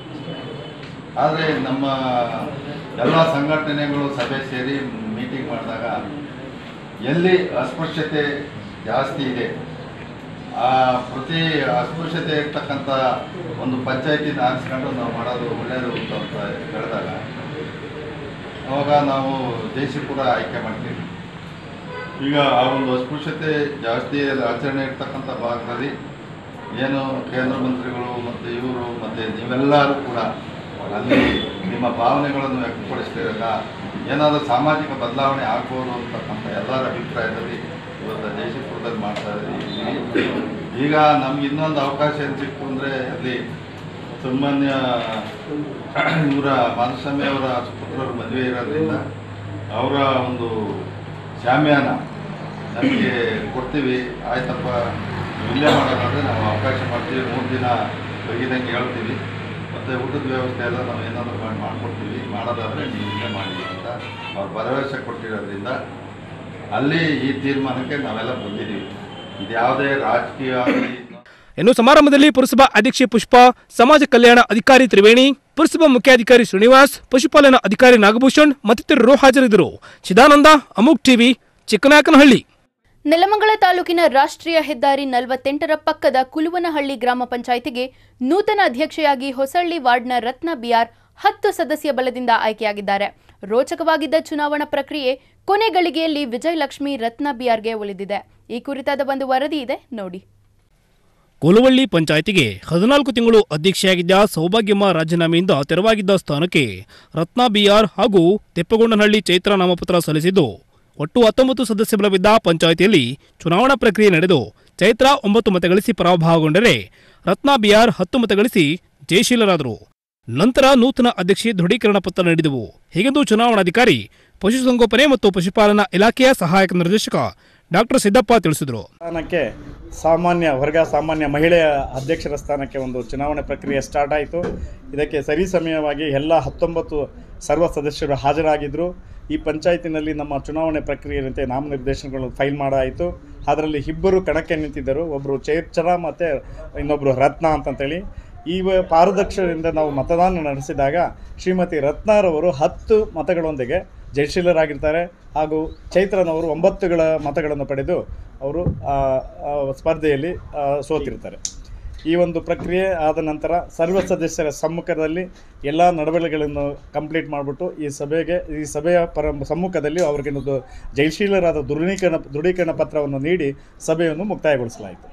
ಆದರೆ ನಮ್ಮ ಎಲ್ಲ ಸಂಘಟನೆಗಳು ಸಭೆ ಸೇರಿ ಮೀಟಿಂಗ್ ಮಾಡಿದಾಗ ಎಲ್ಲಿ ಅಸ್ಪೃಶ್ಯತೆ ಜಾಸ್ತಿ ಇದೆ ಆ ಪ್ರತಿ ಅಸ್ಪೃಶ್ಯತೆ ಇರ್ತಕ್ಕಂಥ ಒಂದು ಪಂಚಾಯತಿನ ಆರಿಸ್ಕೊಂಡು ನಾವು ಮಾಡೋದು ಒಳ್ಳೆಯದು ಅಂತ ಹೇಳಿದಾಗ ಅವಾಗ ನಾವು ದೇಶಿಪುರ ಆಯ್ಕೆ ಮಾಡ್ತೀವಿ ಈಗ ಆ ಒಂದು ಅಸ್ಪೃಶ್ಯತೆ ಜಾಸ್ತಿ ಆಚರಣೆ ಇರ್ತಕ್ಕಂಥ ಭಾಗದಲ್ಲಿ ಏನು ಕೇಂದ್ರ ಮಂತ್ರಿಗಳು ಮತ್ತು ಇವರು ಮತ್ತು ನೀವೆಲ್ಲರೂ ಕೂಡ ಅಲ್ಲಿ ನಿಮ್ಮ ಭಾವನೆಗಳನ್ನು ವ್ಯಕ್ತಪಡಿಸ್ತಿರಲ್ಲ ಏನಾದರೂ ಸಾಮಾಜಿಕ ಬದಲಾವಣೆ ಆಗ್ಬೋದು ಅಂತಕ್ಕಂಥ ಎಲ್ಲರ ಅಭಿಪ್ರಾಯದಲ್ಲಿ ಇವತ್ತು ದೇಶಪುರದಲ್ಲಿ ಮಾಡ್ತಾ ಇದ್ದೀವಿ ಈಗ ನಮ್ಗೆ ಇನ್ನೊಂದು ಅವಕಾಶ ಏನು ಸಿಕ್ತು ಅಂದರೆ ಅಲ್ಲಿ ಸಾಮಾನ್ಯ ಇವರ ಮಾಧುಸ್ವಾಮಿ ಅವರ ಸುಪುತ್ರರ ಮದುವೆ ಇರೋದ್ರಿಂದ ಅವರ ಒಂದು ಶಾಮ್ಯಾನ ನಮಗೆ ಕೊಡ್ತೀವಿ ಆಯ್ತಪ್ಪ ನೀವು ಇಲ್ಲೇ ಮಾಡೋದಾದ್ರೆ ನಾವು ಅವಕಾಶ ಮಾಡ್ತೀವಿ ಮೂರು ದಿನ ಬಗೆದಂಗೆ ಹೇಳ್ತೀವಿ ಮತ್ತು ಊಟದ ವ್ಯವಸ್ಥೆ ಎಲ್ಲ ನಾವು ಏನಾದರೂ ಮಾಡಿ ಮಾಡಿಕೊಡ್ತೀವಿ ಮಾಡೋದಾದರೆ ನೀವು ಇಲ್ಲೇ ಮಾಡಿ ಅಂತ ಅವ್ರು ಭರವಸೆ ಕೊಟ್ಟಿರೋದ್ರಿಂದ ಅಲ್ಲಿ ಈ ತೀರ್ಮಾನಕ್ಕೆ ನಾವೆಲ್ಲ ಬಂದಿದ್ದೀವಿ ಇದು ಯಾವುದೇ ರಾಜಕೀಯ ಆಗಲಿ ಇನ್ನು ಸಮಾರಂಭದಲ್ಲಿ ಪುರಸಭಾ ಅಧ್ಯಕ್ಷೆ ಪುಷ್ಪ ಸಮಾಜ ಕಲ್ಯಾಣ ಅಧಿಕಾರಿ ತ್ರಿವೇಣಿ ಪುರಸಭಾ ಮುಖ್ಯಾಧಿಕಾರಿ ಶ್ರೀನಿವಾಸ್ ಪಶುಪಾಲನಾ ಅಧಿಕಾರಿ ನಾಗಭೂಷಣ್ ಮತ್ತಿತರರು ಹಾಜರಿದ್ದರು ಚಿದಾನಂದ ಅಮುಕ್ ಟಿವಿ ಚಿಕ್ಕನಾಯಕನಹಳ್ಳಿ ನೆಲಮಂಗಲ ತಾಲೂಕಿನ ರಾಷ್ಟ್ರೀಯ ಹೆದ್ದಾರಿ ನಲವತ್ತೆಂಟರ ಪಕ್ಕದ ಕುಲುವನಹಳ್ಳಿ ಗ್ರಾಮ ಪಂಚಾಯಿತಿಗೆ ನೂತನ ಅಧ್ಯಕ್ಷೆಯಾಗಿ ಹೊಸಳ್ಳಿ ವಾರ್ಡ್ನ ರತ್ನ ಬಿಆರ್ ಹತ್ತು ಸದಸ್ಯ ಬಲದಿಂದ ಆಯ್ಕೆಯಾಗಿದ್ದಾರೆ ರೋಚಕವಾಗಿದ್ದ ಚುನಾವಣಾ ಪ್ರಕ್ರಿಯೆ ಕೊನೆ ಗಳಿಗೆಯಲ್ಲಿ ವಿಜಯಲಕ್ಷ್ಮಿ ರತ್ನ ಬಿಆರ್ಗೆ ಒಲಿದಿದೆ ಈ ಕುರಿತಾದ ಒಂದು ವರದಿ ಇದೆ ನೋಡಿ ಕೋಲವಳ್ಳಿ ಪಂಚಾಯಿತಿಗೆ ಹದಿನಾಲ್ಕು ತಿಂಗಳು ಅಧ್ಯಕ್ಷೆಯಾಗಿದ್ದ ಸೌಭಾಗ್ಯಮ್ಮ ರಾಜೀನಾಮೆಯಿಂದ ತೆರವಾಗಿದ್ದ ಸ್ಥಾನಕ್ಕೆ ರತ್ನಾ ಬಿಆರ್ ಹಾಗೂ ತೆಪ್ಪಗೊಂಡನಹಳ್ಳಿ ಚೈತ್ರ ನಾಮಪತ್ರ ಸಲ್ಲಿಸಿದ್ದು ಒಟ್ಟು ಹತ್ತೊಂಬತ್ತು ಸದಸ್ಯ ಬಲವಿದ್ದ ಪಂಚಾಯಿತಿಯಲ್ಲಿ ಚುನಾವಣಾ ಪ್ರಕ್ರಿಯೆ ನಡೆದು ಚೈತ್ರ ಒಂಬತ್ತು ಮತ ಗಳಿಸಿ ಪರಾಭವಗೊಂಡರೆ ರತ್ನಾ ಬಿಆರ್ ಹತ್ತು ಮತ ಗಳಿಸಿ ಜಯಶೀಲರಾದರು ನಂತರ ನೂತನ ಅಧ್ಯಕ್ಷೆ ದೃಢೀಕರಣ ಪತ್ರ ನೀಡಿದವು ಹೀಗೆಂದು ಚುನಾವಣಾಧಿಕಾರಿ ಪಶುಸಂಗೋಪನೆ ಮತ್ತು ಪಶುಪಾಲನಾ ಇಲಾಖೆಯ ಸಹಾಯಕ ನಿರ್ದೇಶಕ ಡಾಕ್ಟರ್ ಸಿದ್ದಪ್ಪ ತಿಳಿಸಿದರು ಸ್ಥಾನಕ್ಕೆ ಸಾಮಾನ್ಯ ವರ್ಗ ಸಾಮಾನ್ಯ ಮಹಿಳೆಯ ಅಧ್ಯಕ್ಷರ ಸ್ಥಾನಕ್ಕೆ ಒಂದು ಚುನಾವಣೆ ಪ್ರಕ್ರಿಯೆ ಸ್ಟಾರ್ಟ್ ಆಯಿತು ಇದಕ್ಕೆ ಸರಿಸಮಯವಾಗಿ ಎಲ್ಲ ಹತ್ತೊಂಬತ್ತು ಸರ್ವ ಸದಸ್ಯರು ಹಾಜರಾಗಿದ್ದರು ಈ ಪಂಚಾಯತಿನಲ್ಲಿ ನಮ್ಮ ಚುನಾವಣೆ ಪ್ರಕ್ರಿಯೆಯಂತೆ ನಾಮನಿರ್ದೇಶನಗಳು ಫೈಲ್ ಮಾಡಾಯಿತು ಅದರಲ್ಲಿ ಇಬ್ಬರು ಕಣಕ್ಕೆ ನಿಂತಿದ್ದರು ಒಬ್ಬರು ಚೇರ್ಚರ ಮತ್ತು ಇನ್ನೊಬ್ಬರು ರತ್ನ ಅಂತಂತೇಳಿ ಈ ವ- ಪಾರದರ್ಶದಿಂದ ನಾವು ಮತದಾನ ನಡೆಸಿದಾಗ ಶ್ರೀಮತಿ ರತ್ನಾರವರು ಹತ್ತು ಮತಗಳೊಂದಿಗೆ ಜಯಶೀಲರಾಗಿರ್ತಾರೆ ಹಾಗೂ ಚೈತ್ರನವರು ಒಂಬತ್ತುಗಳ ಮತಗಳನ್ನು ಪಡೆದು ಅವರು ಆ, ಆ, ಸ್ಪರ್ಧೆಯಲ್ಲಿ ಆ, ಸೋತಿರ್ತಾರೆ ಈ ಒಂದು ಪ್ರಕ್ರಿಯೆ ಆದ ನಂತರ ಸರ್ವ ಸದಸ್ಯರ ಸಮ್ಮುಖದಲ್ಲಿ ಎಲ್ಲ ನಡವಳಿಕೆಗಳನ್ನು ಕಂಪ್ಲೀಟ್ ಮಾಡಿಬಿಟ್ಟು ಈ ಸಭೆಗೆ ಈ ಸಭೆಯ ಪರ ಸಮ್ಮುಖದಲ್ಲಿ ಅವರಿಗೆ ಒಂದು ಜಯಶೀಲರಾದ ದೃಢೀಕರಣ ದೃಢೀಕರಣ ಪತ್ರವನ್ನು ನೀಡಿ ಸಭೆಯನ್ನು ಮುಕ್ತಾಯಗೊಳಿಸಲಾಯಿತು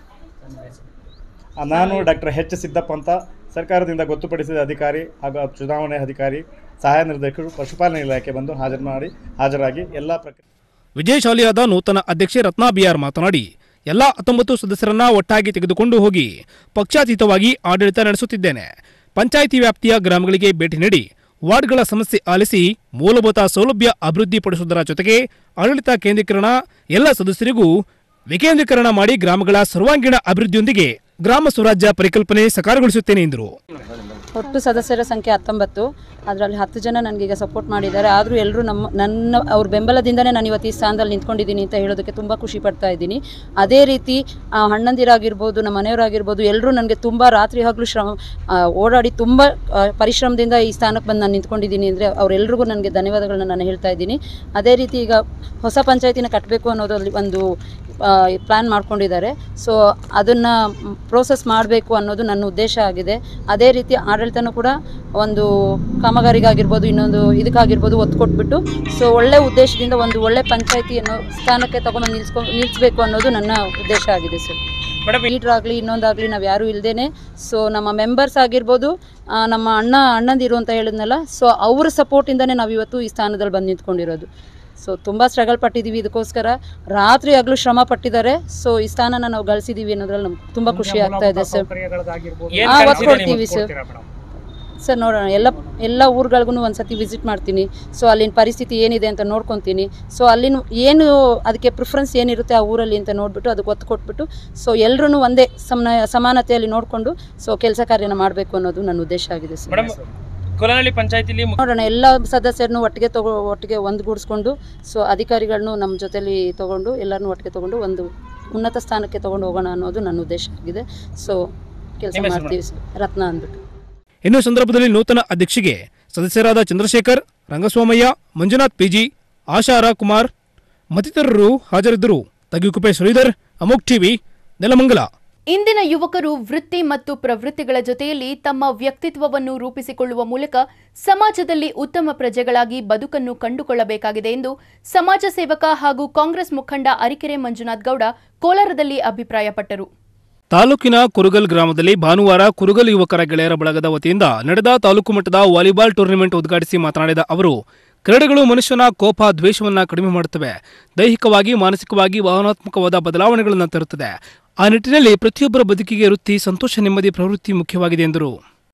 ಆ, ನಾನು ಡಾಕ್ಟರ್ ಎಚ್ ಸಿದ್ದಪ್ಪ ಅಂತ ಸರ್ಕಾರದಿಂದ ಗೊತ್ತುಪಡಿಸಿದ ಅಧಿಕಾರಿ ಹಾಗೂ ಚುನಾವಣೆ ಅಧಿಕಾರಿ ಸಹಾಯ ನಿರ್ದೇಶಕರು ಪಶುಪಾಲನಾ ಇಲಾಖೆ ಬಂದು ಹಾಜರು ಮಾಡಿ ಹಾಜರಾಗಿ ಎಲ್ಲ ಪ್ರಕ್ರಿಯೆ ವಿಜಯಶಾಲಿಯಾದ ನೂತನ ಅಧ್ಯಕ್ಷೆ ರತ್ನಾ ಬಿಆರ್ ಮಾತನಾಡಿ ಎಲ್ಲ ಹತ್ತೊಂಬತ್ತು ಸದಸ್ಯರನ್ನ ಒಟ್ಟಾಗಿ ತೆಗೆದುಕೊಂಡು ಹೋಗಿ ಪಕ್ಷಾತೀತವಾಗಿ ಆಡಳಿತ ನಡೆಸುತ್ತಿದ್ದೇನೆ ಪಂಚಾಯಿತಿ ವ್ಯಾಪ್ತಿಯ ಗ್ರಾಮಗಳಿಗೆ ಭೇಟಿ ನೀಡಿ ವಾರ್ಡ್ಗಳ ಸಮಸ್ಯೆ ಆಲಿಸಿ ಮೂಲಭೂತ ಸೌಲಭ್ಯ ಅಭಿವೃದ್ಧಿಪಡಿಸುವುದರ ಜೊತೆಗೆ ಆಡಳಿತ ಕೇಂದ್ರೀಕರಣ ಎಲ್ಲ ಸದಸ್ಯರಿಗೂ ವಿಕೇಂದ್ರೀಕರಣ ಮಾಡಿ ಗ್ರಾಮಗಳ ಸರ್ವಾಂಗೀಣ ಅಭಿವೃದ್ಧಿಯೊಂದಿಗೆ ಗ್ರಾಮ ಸ್ವರಾಜ್ಯ ಪರಿಕಲ್ಪನೆ ಸಾಕಾರಗೊಳಿಸುತ್ತೇನೆ ಎಂದರು ಒಟ್ಟು ಸದಸ್ಯರ ಸಂಖ್ಯೆ ಹತ್ತೊಂಬತ್ತು ಅದರಲ್ಲಿ ಹತ್ತು ಜನ ನನಗೀಗ ಸಪೋರ್ಟ್ ಮಾಡಿದ್ದಾರೆ ಆದರೂ ಎಲ್ಲರೂ ನಮ್ಮ ನನ್ನ ಅವ್ರ ಬೆಂಬಲದಿಂದನೇ ನಾನು ಇವತ್ತು ಈ ಸ್ಥಾನದಲ್ಲಿ ನಿಂತ್ಕೊಂಡಿದ್ದೀನಿ ಅಂತ ಹೇಳೋದಕ್ಕೆ ತುಂಬ ಖುಷಿ ಪಡ್ತಾ ಇದ್ದೀನಿ ಅದೇ ರೀತಿ ಆ, ಅಣ್ಣಂದಿರಾಗಿರ್ಬೋದು ನಮ್ಮ ಮನೆಯವರಾಗಿರ್ಬೋದು ಎಲ್ಲರೂ ನನಗೆ ತುಂಬ ರಾತ್ರಿ ಹಗಲು ಶ್ರಮ ಆ, ಓಡಾಡಿ ತುಂಬ ಆ, ಪರಿಶ್ರಮದಿಂದ ಈ ಸ್ಥಾನಕ್ಕೆ ಬಂದು ನಾನು ನಿಂತ್ಕೊಂಡಿದ್ದೀನಿ ಅಂದರೆ ಅವರೆಲ್ಲರಿಗೂ ನನಗೆ ಧನ್ಯವಾದಗಳನ್ನ ನಾನು ಹೇಳ್ತಾ ಇದ್ದೀನಿ ಅದೇ ರೀತಿ ಈಗ ಹೊಸ ಪಂಚಾಯತಿನ ಕಟ್ಟಬೇಕು ಅನ್ನೋದ್ರಲ್ಲಿ ಒಂದು ಪ್ಲ್ಯಾನ್ ಮಾಡ್ಕೊಂಡಿದ್ದಾರೆ ಸೊ ಅದನ್ನು ಪ್ರೋಸೆಸ್ ಮಾಡಬೇಕು ಅನ್ನೋದು ನನ್ನ ಉದ್ದೇಶ ಆಗಿದೆ ಅದೇ ರೀತಿ ಆಡಳಿತನೂ ಕೂಡ ಒಂದು ಕಾಮಗಾರಿಗಾಗಿರ್ಬೋದು ಇನ್ನೊಂದು ಇದಕ್ಕಾಗಿರ್ಬೋದು ಒತ್ತು ಕೊಟ್ಬಿಟ್ಟು ಸೊ ಒಳ್ಳೆ ಉದ್ದೇಶದಿಂದ ಒಂದು ಒಳ್ಳೆ ಪಂಚಾಯತಿ ಅನ್ನೋ ಸ್ಥಾನಕ್ಕೆ ತಗೊಂಡು ನಿಲ್ಸ್ಕೊ ನಿಲ್ಲಿಸ್ಬೇಕು ಅನ್ನೋದು ನನ್ನ ಉದ್ದೇಶ ಆಗಿದೆ ಸರ್ ಲೀಡ್ರ್ ಆಗಲಿ ಇನ್ನೊಂದಾಗಲಿ ನಾವು ಯಾರೂ ಇಲ್ಲದೇನೆ ಸೊ ನಮ್ಮ ಮೆಂಬರ್ಸ್ ಆಗಿರ್ಬೋದು ಆ, ನಮ್ಮ ಅಣ್ಣ ಅಣ್ಣಂದಿರು ಅಂತ ಹೇಳಿದ್ನಲ್ಲ ಸೊ ಅವ್ರ ಸಪೋರ್ಟಿಂದನೇ ನಾವು ಇವತ್ತು ಈ ಸ್ಥಾನದಲ್ಲಿ ಬಂದು ನಿಂತ್ಕೊಂಡಿರೋದು ಸೊ ತುಂಬ ಸ್ಟ್ರಗಲ್ ಪಟ್ಟಿದ್ದೀವಿ ಇದಕ್ಕೋಸ್ಕರ ರಾತ್ರಿ ಆಗಲೂ ಶ್ರಮ ಪಟ್ಟಿದ್ದಾರೆ ಸೊ ಈ ಸ್ಥಾನನ ನಾವು ಗಳಿಸಿದ್ದೀವಿ ಅನ್ನೋದ್ರಲ್ಲಿ ನಮ್ಗೆ ತುಂಬ ಖುಷಿ ಆಗ್ತಾ ಇದೆ ಸರ್ ಏನ್ ಹಾಂ ಕನಸಿದೆ ಒಪ್ಕೊಡ್ತೀವಿ ನಿಮಗೆ ಸರ್ ಕೊಡ್ತೀರಾ ಮೇಡಮ್? ಸರ್ ನೋಡೋಣ ಎಲ್ಲ ಎಲ್ಲ ಊರುಗಳಿಗೂ ಒಂದ್ಸತಿ ವಿಸಿಟ್ ಮಾಡ್ತೀನಿ ಸೊ ಅಲ್ಲಿನ ಪರಿಸ್ಥಿತಿ ಏನಿದೆ ಅಂತ ನೋಡ್ಕೊತೀನಿ ಸೊ ಅಲ್ಲಿನ ಏನು ಅದಕ್ಕೆ ಪ್ರಿಫರೆನ್ಸ್ ಏನಿರುತ್ತೆ ಆ ಊರಲ್ಲಿ ಅಂತ ನೋಡಿಬಿಟ್ಟು ಅದಕ್ಕೆ ಒತ್ತು ಕೊಟ್ಬಿಟ್ಟು ಸೊ ಎಲ್ಲರೂ ಒಂದೇ ಸಮನ ಸಮಾನತೆಯಲ್ಲಿ ನೋಡಿಕೊಂಡು ಸೊ ಕೆಲಸ ಕಾರ್ಯನ ಮಾಡಬೇಕು ಅನ್ನೋದು ನನ್ನ ಉದ್ದೇಶ ಆಗಿದೆ ಸರ್ ಮೇಡಮ್ ಕೊಲನಹಳ್ಳಿ ಪಂಚಾಯತಿಲಿ ನೋಡೋಣ ಎಲ್ಲ ಸದಸ್ಯರನ್ನು ಒಟ್ಟಿಗೆ ತಗೋ ಒಟ್ಟಿಗೆ ಒಂದುಗೂಡಿಸ್ಕೊಂಡು ಸೊ ಅಧಿಕಾರಿಗಳನ್ನು ನಮ್ಮ ಜೊತೆಲಿ ತಗೊಂಡು ಎಲ್ಲರನ್ನೂ ಒಟ್ಟಿಗೆ ತಗೊಂಡು ಒಂದು ಉನ್ನತ ಸ್ಥಾನಕ್ಕೆ ತಗೊಂಡು ಹೋಗೋಣ ಅನ್ನೋದು ನನ್ನ ಉದ್ದೇಶ ಆಗಿದೆ ಸೊ ಕೆಲಸ ನಿಮ್ಮ ಹೆಸರು ಮಾಡ್ತೀವಿ ಸರ್ ರತ್ನ ಅಂದ್ಬಿಟ್ಟು ಇನ್ನು ಸಂದರ್ಭದಲ್ಲಿ ನೂತನ ಅಧ್ಯಕ್ಷಿಗೆ ಸದಸ್ಯರಾದ ಚಂದ್ರಶೇಖರ್ ರಂಗಸ್ವಾಮಯ್ಯ ಮಂಜುನಾಥ್ ಪಿಜಿ ಆಶಾರಾ ಕುಮಾರ್ ಮತ್ತಿತರರು ಹಾಜರಿದ್ದರು ತಗಿಕುಪೆ ಶ್ರೀಧರ್ ಅಮೋಕ್ ಟಿವಿ ನೆಲಮಂಗಲ ಇಂದಿನ ಯುವಕರು ವೃತ್ತಿ ಮತ್ತು ಪ್ರವೃತ್ತಿಗಳ ಜೊತೆಯಲ್ಲಿ ತಮ್ಮ ವ್ಯಕ್ತಿತ್ವವನ್ನು ರೂಪಿಸಿಕೊಳ್ಳುವ ಮೂಲಕ ಸಮಾಜದಲ್ಲಿ ಉತ್ತಮ ಪ್ರಜೆಗಳಾಗಿ ಬದುಕನ್ನು ಕಂಡುಕೊಳ್ಳಬೇಕಾಗಿದೆ ಎಂದು ಸಮಾಜ ಸೇವಕ ಹಾಗೂ ಕಾಂಗ್ರೆಸ್ ಮುಖಂಡ ಅರಿಕೆರೆ ಮಂಜುನಾಥ್ ಗೌಡ ಕೋಲಾರದಲ್ಲಿ ಅಭಿಪ್ರಾಯಪಟ್ಟರು ತಾಲೂಕಿನ ಕುರುಗಲ್ ಗ್ರಾಮದಲ್ಲಿ ಭಾನುವಾರ ಕುರುಗಲ್ ಯುವಕರ ಗೆಳೆಯರ ಬಳಗದ ವತಿಯಿಂದ ನಡೆದ ತಾಲೂಕು ಮಟ್ಟದ ವಾಲಿಬಾಲ್ ಟೂರ್ನಿಮೆಂಟ್ ಉದ್ಘಾಟಿಸಿ ಮಾತನಾಡಿದ ಅವರು ಕ್ರೀಡೆಗಳು ಮನುಷ್ಯನ ಕೋಪ ದ್ವೇಷವನ್ನ ಕಡಿಮೆ ಮಾಡುತ್ತವೆ ದೈಹಿಕವಾಗಿ ಮಾನಸಿಕವಾಗಿ ಭಾವನಾತ್ಮಕವಾದ ಬದಲಾವಣೆಗಳನ್ನು ತರುತ್ತದೆ ಆ ನಿಟ್ಟಿನಲ್ಲಿ ಪ್ರತಿಯೊಬ್ಬರ ಬದುಕಿಗೆ ವೃತ್ತಿ ಸಂತೋಷ ನೆಮ್ಮದಿ ಪ್ರವೃತ್ತಿ ಮುಖ್ಯವಾಗಿದೆ ಎಂದರು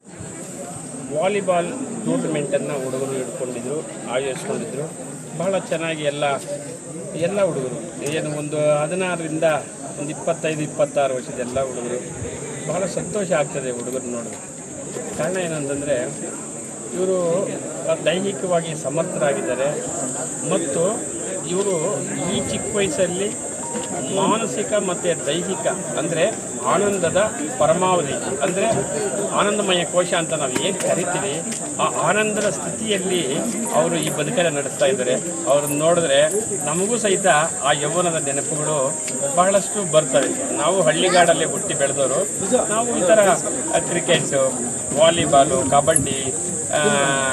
ವಾಲಿಬಾಲ್ ಟೂರ್ನಮೆಂಟನ್ನು ಹುಡುಗರು ಹಿಡ್ಕೊಂಡಿದ್ರು ಆಯೋಜಿಸ್ಕೊಂಡಿದ್ರು ಬಹಳ ಚೆನ್ನಾಗಿ ಎಲ್ಲ ಎಲ್ಲ ಹುಡುಗರು ಏನು ಒಂದು ಹದಿನಾರರಿಂದ ಒಂದು ಇಪ್ಪತ್ತೈದು ಇಪ್ಪತ್ತಾರು ವರ್ಷದ ಎಲ್ಲ ಹುಡುಗರು ಬಹಳ ಸಂತೋಷ ಆಗ್ತದೆ ಹುಡುಗರು ನೋಡಿದ್ರೆ ಕಾರಣ ಏನಂತಂದರೆ ಇವರು ದೈಹಿಕವಾಗಿ ಸಮರ್ಥರಾಗಿದ್ದಾರೆ ಮತ್ತು ಇವರು ಈ ಚಿಕ್ಕ ವಯಸ್ಸಲ್ಲಿ ಮಾನಸಿಕ ಮತ್ತು ದೈಹಿಕ ಅಂದರೆ ಆನಂದದ ಪರಮಾವಧಿ ಅಂದರೆ ಆನಂದಮಯ ಕೋಶ ಅಂತ ನಾವು ಏನು ಕರಿತೀವಿ ಆ ಆನಂದದ ಸ್ಥಿತಿಯಲ್ಲಿ ಅವರು ಈ ಬದುಕನ್ನು ನಡೆಸ್ತಾ ಇದ್ದಾರೆ ಅವ್ರನ್ನ ನೋಡಿದ್ರೆ ನಮಗೂ ಸಹಿತ ಆ ಯೌವನದ ನೆನಪುಗಳು ಬಹಳಷ್ಟು ಬರ್ತವೆ ನಾವು ಹಳ್ಳಿಗಾಡಲ್ಲಿ ಹುಟ್ಟಿ ಬೆಳೆದವರು ನಾವು ಈ ಥರ ಕ್ರಿಕೆಟು ವಾಲಿಬಾಲು ಕಬಡ್ಡಿ ಆ,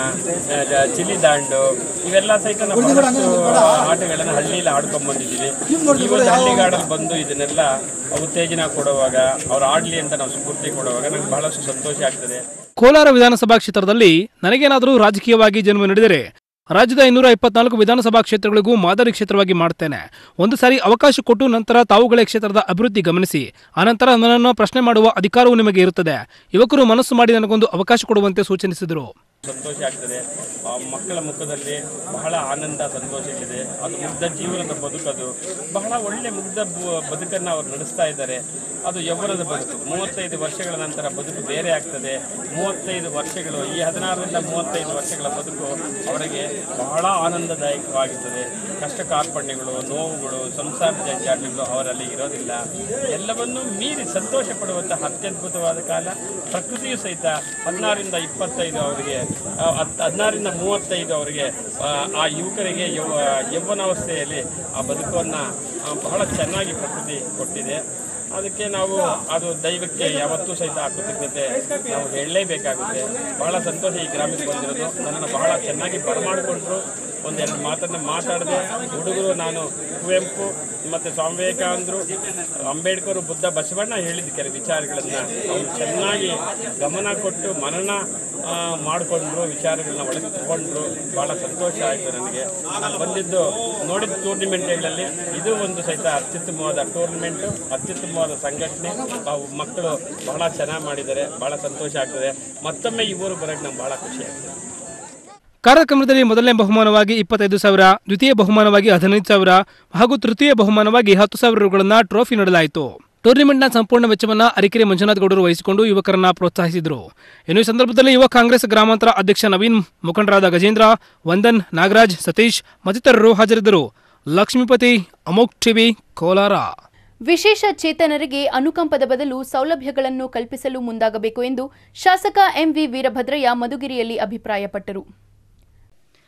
ಆ, ಚಿಲ್ಲಿ ದಾಂಡು ಇವೆಲ್ಲ ಸಹಿತ ನಾವು ಬಹಳಷ್ಟು ಆಟಗಳನ್ನು ಹಳ್ಳಿಯಲ್ಲಿ ಆಡ್ಕೊಂಡ್ ಬಂದಿದ್ದೀವಿ ಈ ಒಂದು ಹಳ್ಳಿಗಾಡಲ್ಲಿ ಬಂದು ಇದನ್ನೆಲ್ಲ ಉತ್ತೇಜನ ಕೊಡುವಾಗ ಅವ್ರು ಆಡ್ಲಿ ಅಂತ ನಾವು ಸ್ಫೂರ್ತಿ ಕೊಡುವಾಗ ನಮ್ಗೆ ಬಹಳಷ್ಟು ಸಂತೋಷ ಆಗ್ತದೆ ಕೋಲಾರ ವಿಧಾನಸಭಾ ಕ್ಷೇತ್ರದಲ್ಲಿ ನನಗೇನಾದರೂ ರಾಜಕೀಯವಾಗಿ ಜನ್ಮ ನೀಡಿದರೆ ರಾಜ್ಯದ ಇನ್ನೂರ ಇಪ್ಪತ್ನಾಲ್ಕು ವಿಧಾನಸಭಾ ಕ್ಷೇತ್ರಗಳಿಗೂ ಮಾದರಿ ಕ್ಷೇತ್ರವಾಗಿ ಮಾಡ್ತೇನೆ ಒಂದು ಸಾರಿ ಅವಕಾಶ ಕೊಟ್ಟು ನಂತರ ತಾವುಗಳೇ ಕ್ಷೇತ್ರದ ಅಭಿವೃದ್ಧಿ ಗಮನಿಸಿ ಆನಂತರ ನನ್ನನ್ನು ಪ್ರಶ್ನೆ ಮಾಡುವ ಅಧಿಕಾರವೂ ನಿಮಗೆ ಇರುತ್ತದೆ ಯುವಕರು ಮನಸ್ಸು ಮಾಡಿ ನನಗೊಂದು ಅವಕಾಶ ಕೊಡುವಂತೆ ಸೂಚನಿಸಿದರು ಸಂತೋಷ ಆಗ್ತದೆ ಆ ಮಕ್ಕಳ ಮುಖದಲ್ಲಿ ಬಹಳ ಆನಂದ ಸಂತೋಷ ಇದೆ ಅದು ಮುಗ್ಧ ಜೀವನದ ಬದುಕದು ಬಹಳ ಒಳ್ಳೆ ಮುಗ್ಧ ಬು- ಬದುಕನ್ನು ಅವ್ರು ನಡೆಸ್ತಾ ಇದ್ದಾರೆ ಅದು ಯೌವನದ ಬದುಕು ಮೂವತ್ತೈದು ವರ್ಷಗಳ ನಂತರ ಬದುಕು ಬೇರೆ ಆಗ್ತದೆ ಮೂವತ್ತೈದು ವರ್ಷಗಳು ಈ ಹದಿನಾರರಿಂದ ಮೂವತ್ತೈದು ವರ್ಷಗಳ ಬದುಕು ಅವರಿಗೆ ಬಹಳ ಆನಂದದಾಯಕವಾಗಿರ್ತದೆ ಕಷ್ಟ ಕಾರ್ಪಣ್ಯಗಳು ನೋವುಗಳು ಸಂಸಾರ ಜಂಜಾಟಗಳು ಅವರಲ್ಲಿ ಇರೋದಿಲ್ಲ ಎಲ್ಲವನ್ನೂ ಮೀರಿ ಸಂತೋಷ ಪಡುವಂತಹ ಅತ್ಯದ್ಭುತವಾದ ಕಾಲ ಪ್ರಕೃತಿಯು ಸಹಿತ ಹದಿನಾರರಿಂದ ಇಪ್ಪತ್ತೈದು ಅವರಿಗೆ ಆ, ಹತ್- ಹದಿನಾರರಿಂದ ಮೂವತ್ತೈದು ಅವರಿಗೆ ಆ, ಆ ಯುವಕರಿಗೆ ಯೌ ಯೌವನಾವಸ್ಥೆಯಲ್ಲಿ ಆ ಬದುಕನ್ನು ಬಹಳ ಚೆನ್ನಾಗಿ ಪ್ರಕೃತಿ ಕೊಟ್ಟಿದೆ ಅದಕ್ಕೆ ನಾವು ಅದು ದೈವಕ್ಕೆ ಯಾವತ್ತೂ ಸಹಿತ ಆ ಕೃತಜ್ಞತೆ ನಾವು ಹೇಳಲೇಬೇಕಾಗುತ್ತೆ ಬಹಳ ಸಂತೋಷ ಈ ಗ್ರಾಮಕ್ಕೆ ಬಂದಿರೋದು ನನ್ನನ್ನು ಬಹಳ ಚೆನ್ನಾಗಿ ಬರಮಾಡಿಕೊಂಡ್ರು ಒಂದೆರಡು ಮಾತನ್ನು ಮಾತಾಡಿದೆ ಹುಡುಗರು ನಾನು ಕುವೆಂಪು ಮತ್ತು ಸ್ವಾಮಿ ವಿವೇಕಾನಂದರು ಅಂಬೇಡ್ಕರ್ ಬುದ್ಧ ಬಸವಣ್ಣ ಹೇಳಿದ ಕೆಲವು ವಿಚಾರಗಳನ್ನು ಅವರು ಚೆನ್ನಾಗಿ ಗಮನ ಕೊಟ್ಟು ಮನನ ಆ, ಮಾಡಿಕೊಂಡ್ರು ವಿಚಾರಗಳನ್ನ ಒಳಗೆ ತಗೊಂಡ್ರು ಭಾಳ ಸಂತೋಷ ಆಯಿತು ನನಗೆ ನಾನು ಬಂದಿದ್ದು ನೋಡಿದ ಟೂರ್ನಿಮೆಂಟ್ಗಳಲ್ಲಿ ಇದು ಒಂದು ಸಹಿತ ಅತ್ಯುತ್ತಮವಾದ ಟೂರ್ನಿಮೆಂಟು ಅತ್ಯುತ್ತಮವಾದ ಸಂಘಟನೆ ಆ ಮಕ್ಕಳು ಬಹಳ ಚೆನ್ನಾಗಿ ಮಾಡಿದ್ದಾರೆ ಭಾಳ ಸಂತೋಷ ಆಗ್ತದೆ ಮತ್ತೊಮ್ಮೆ ಈ ಊರು ಬರೋಕ್ಕೆ ನಂಗೆ ಭಾಳ ಖುಷಿ ಆಗ್ತದೆ ಕಾರ್ಯಕ್ರಮದಲ್ಲಿ ಮೊದಲನೇ ಬಹುಮಾನವಾಗಿ ಇಪ್ಪತ್ತೈದು ಸಾವಿರ ದ್ವಿತೀಯ ಬಹುಮಾನವಾಗಿ ಹದಿನೈದು ಸಾವಿರ ಹಾಗೂ ತೃತೀಯ ಬಹುಮಾನವಾಗಿ ಹತ್ತು ಸಾವಿರ ರುಗಳನ್ನು ಟ್ರೋಫಿ ನೀಡಲಾಯಿತು ಟೂರ್ನಿಮೆಂಟ್ನ ಸಂಪೂರ್ಣ ವೆಚ್ಚವನ್ನು ಅರಿಕೆರೆ ಮಂಜುನಾಥ್ ಗೌಡರು ವಹಿಸಿಕೊಂಡು ಯುವಕರನ್ನ ಪ್ರೋತ್ಸಾಹಿಸಿದರು ಇನ್ನು ಈ ಸಂದರ್ಭದಲ್ಲಿ ಯುವ ಕಾಂಗ್ರೆಸ್ ಗ್ರಾಮಾಂತರ ಅಧ್ಯಕ್ಷ ನವೀನ್ ಮುಖಂಡರಾದ ಗಜೇಂದ್ರ ವಂದನ್ ನಾಗರಾಜ್ ಸತೀಶ್ ಮತ್ತಿತರರು ಹಾಜರಿದ್ದರು ಲಕ್ಷ್ಮೀಪತಿ ಅಮೋಕ್ ಟಿವಿ ಕೋಲಾರ ವಿಶೇಷ ಚೇತನರಿಗೆ ಅನುಕಂಪದ ಬದಲು ಸೌಲಭ್ಯಗಳನ್ನು ಕಲ್ಪಿಸಲು ಮುಂದಾಗಬೇಕು ಎಂದು ಶಾಸಕ ಎಂವಿ ವೀರಭದ್ರಯ್ಯ ಮಧುಗಿರಿಯಲ್ಲಿ ಅಭಿಪ್ರಾಯಪಟ್ಟರು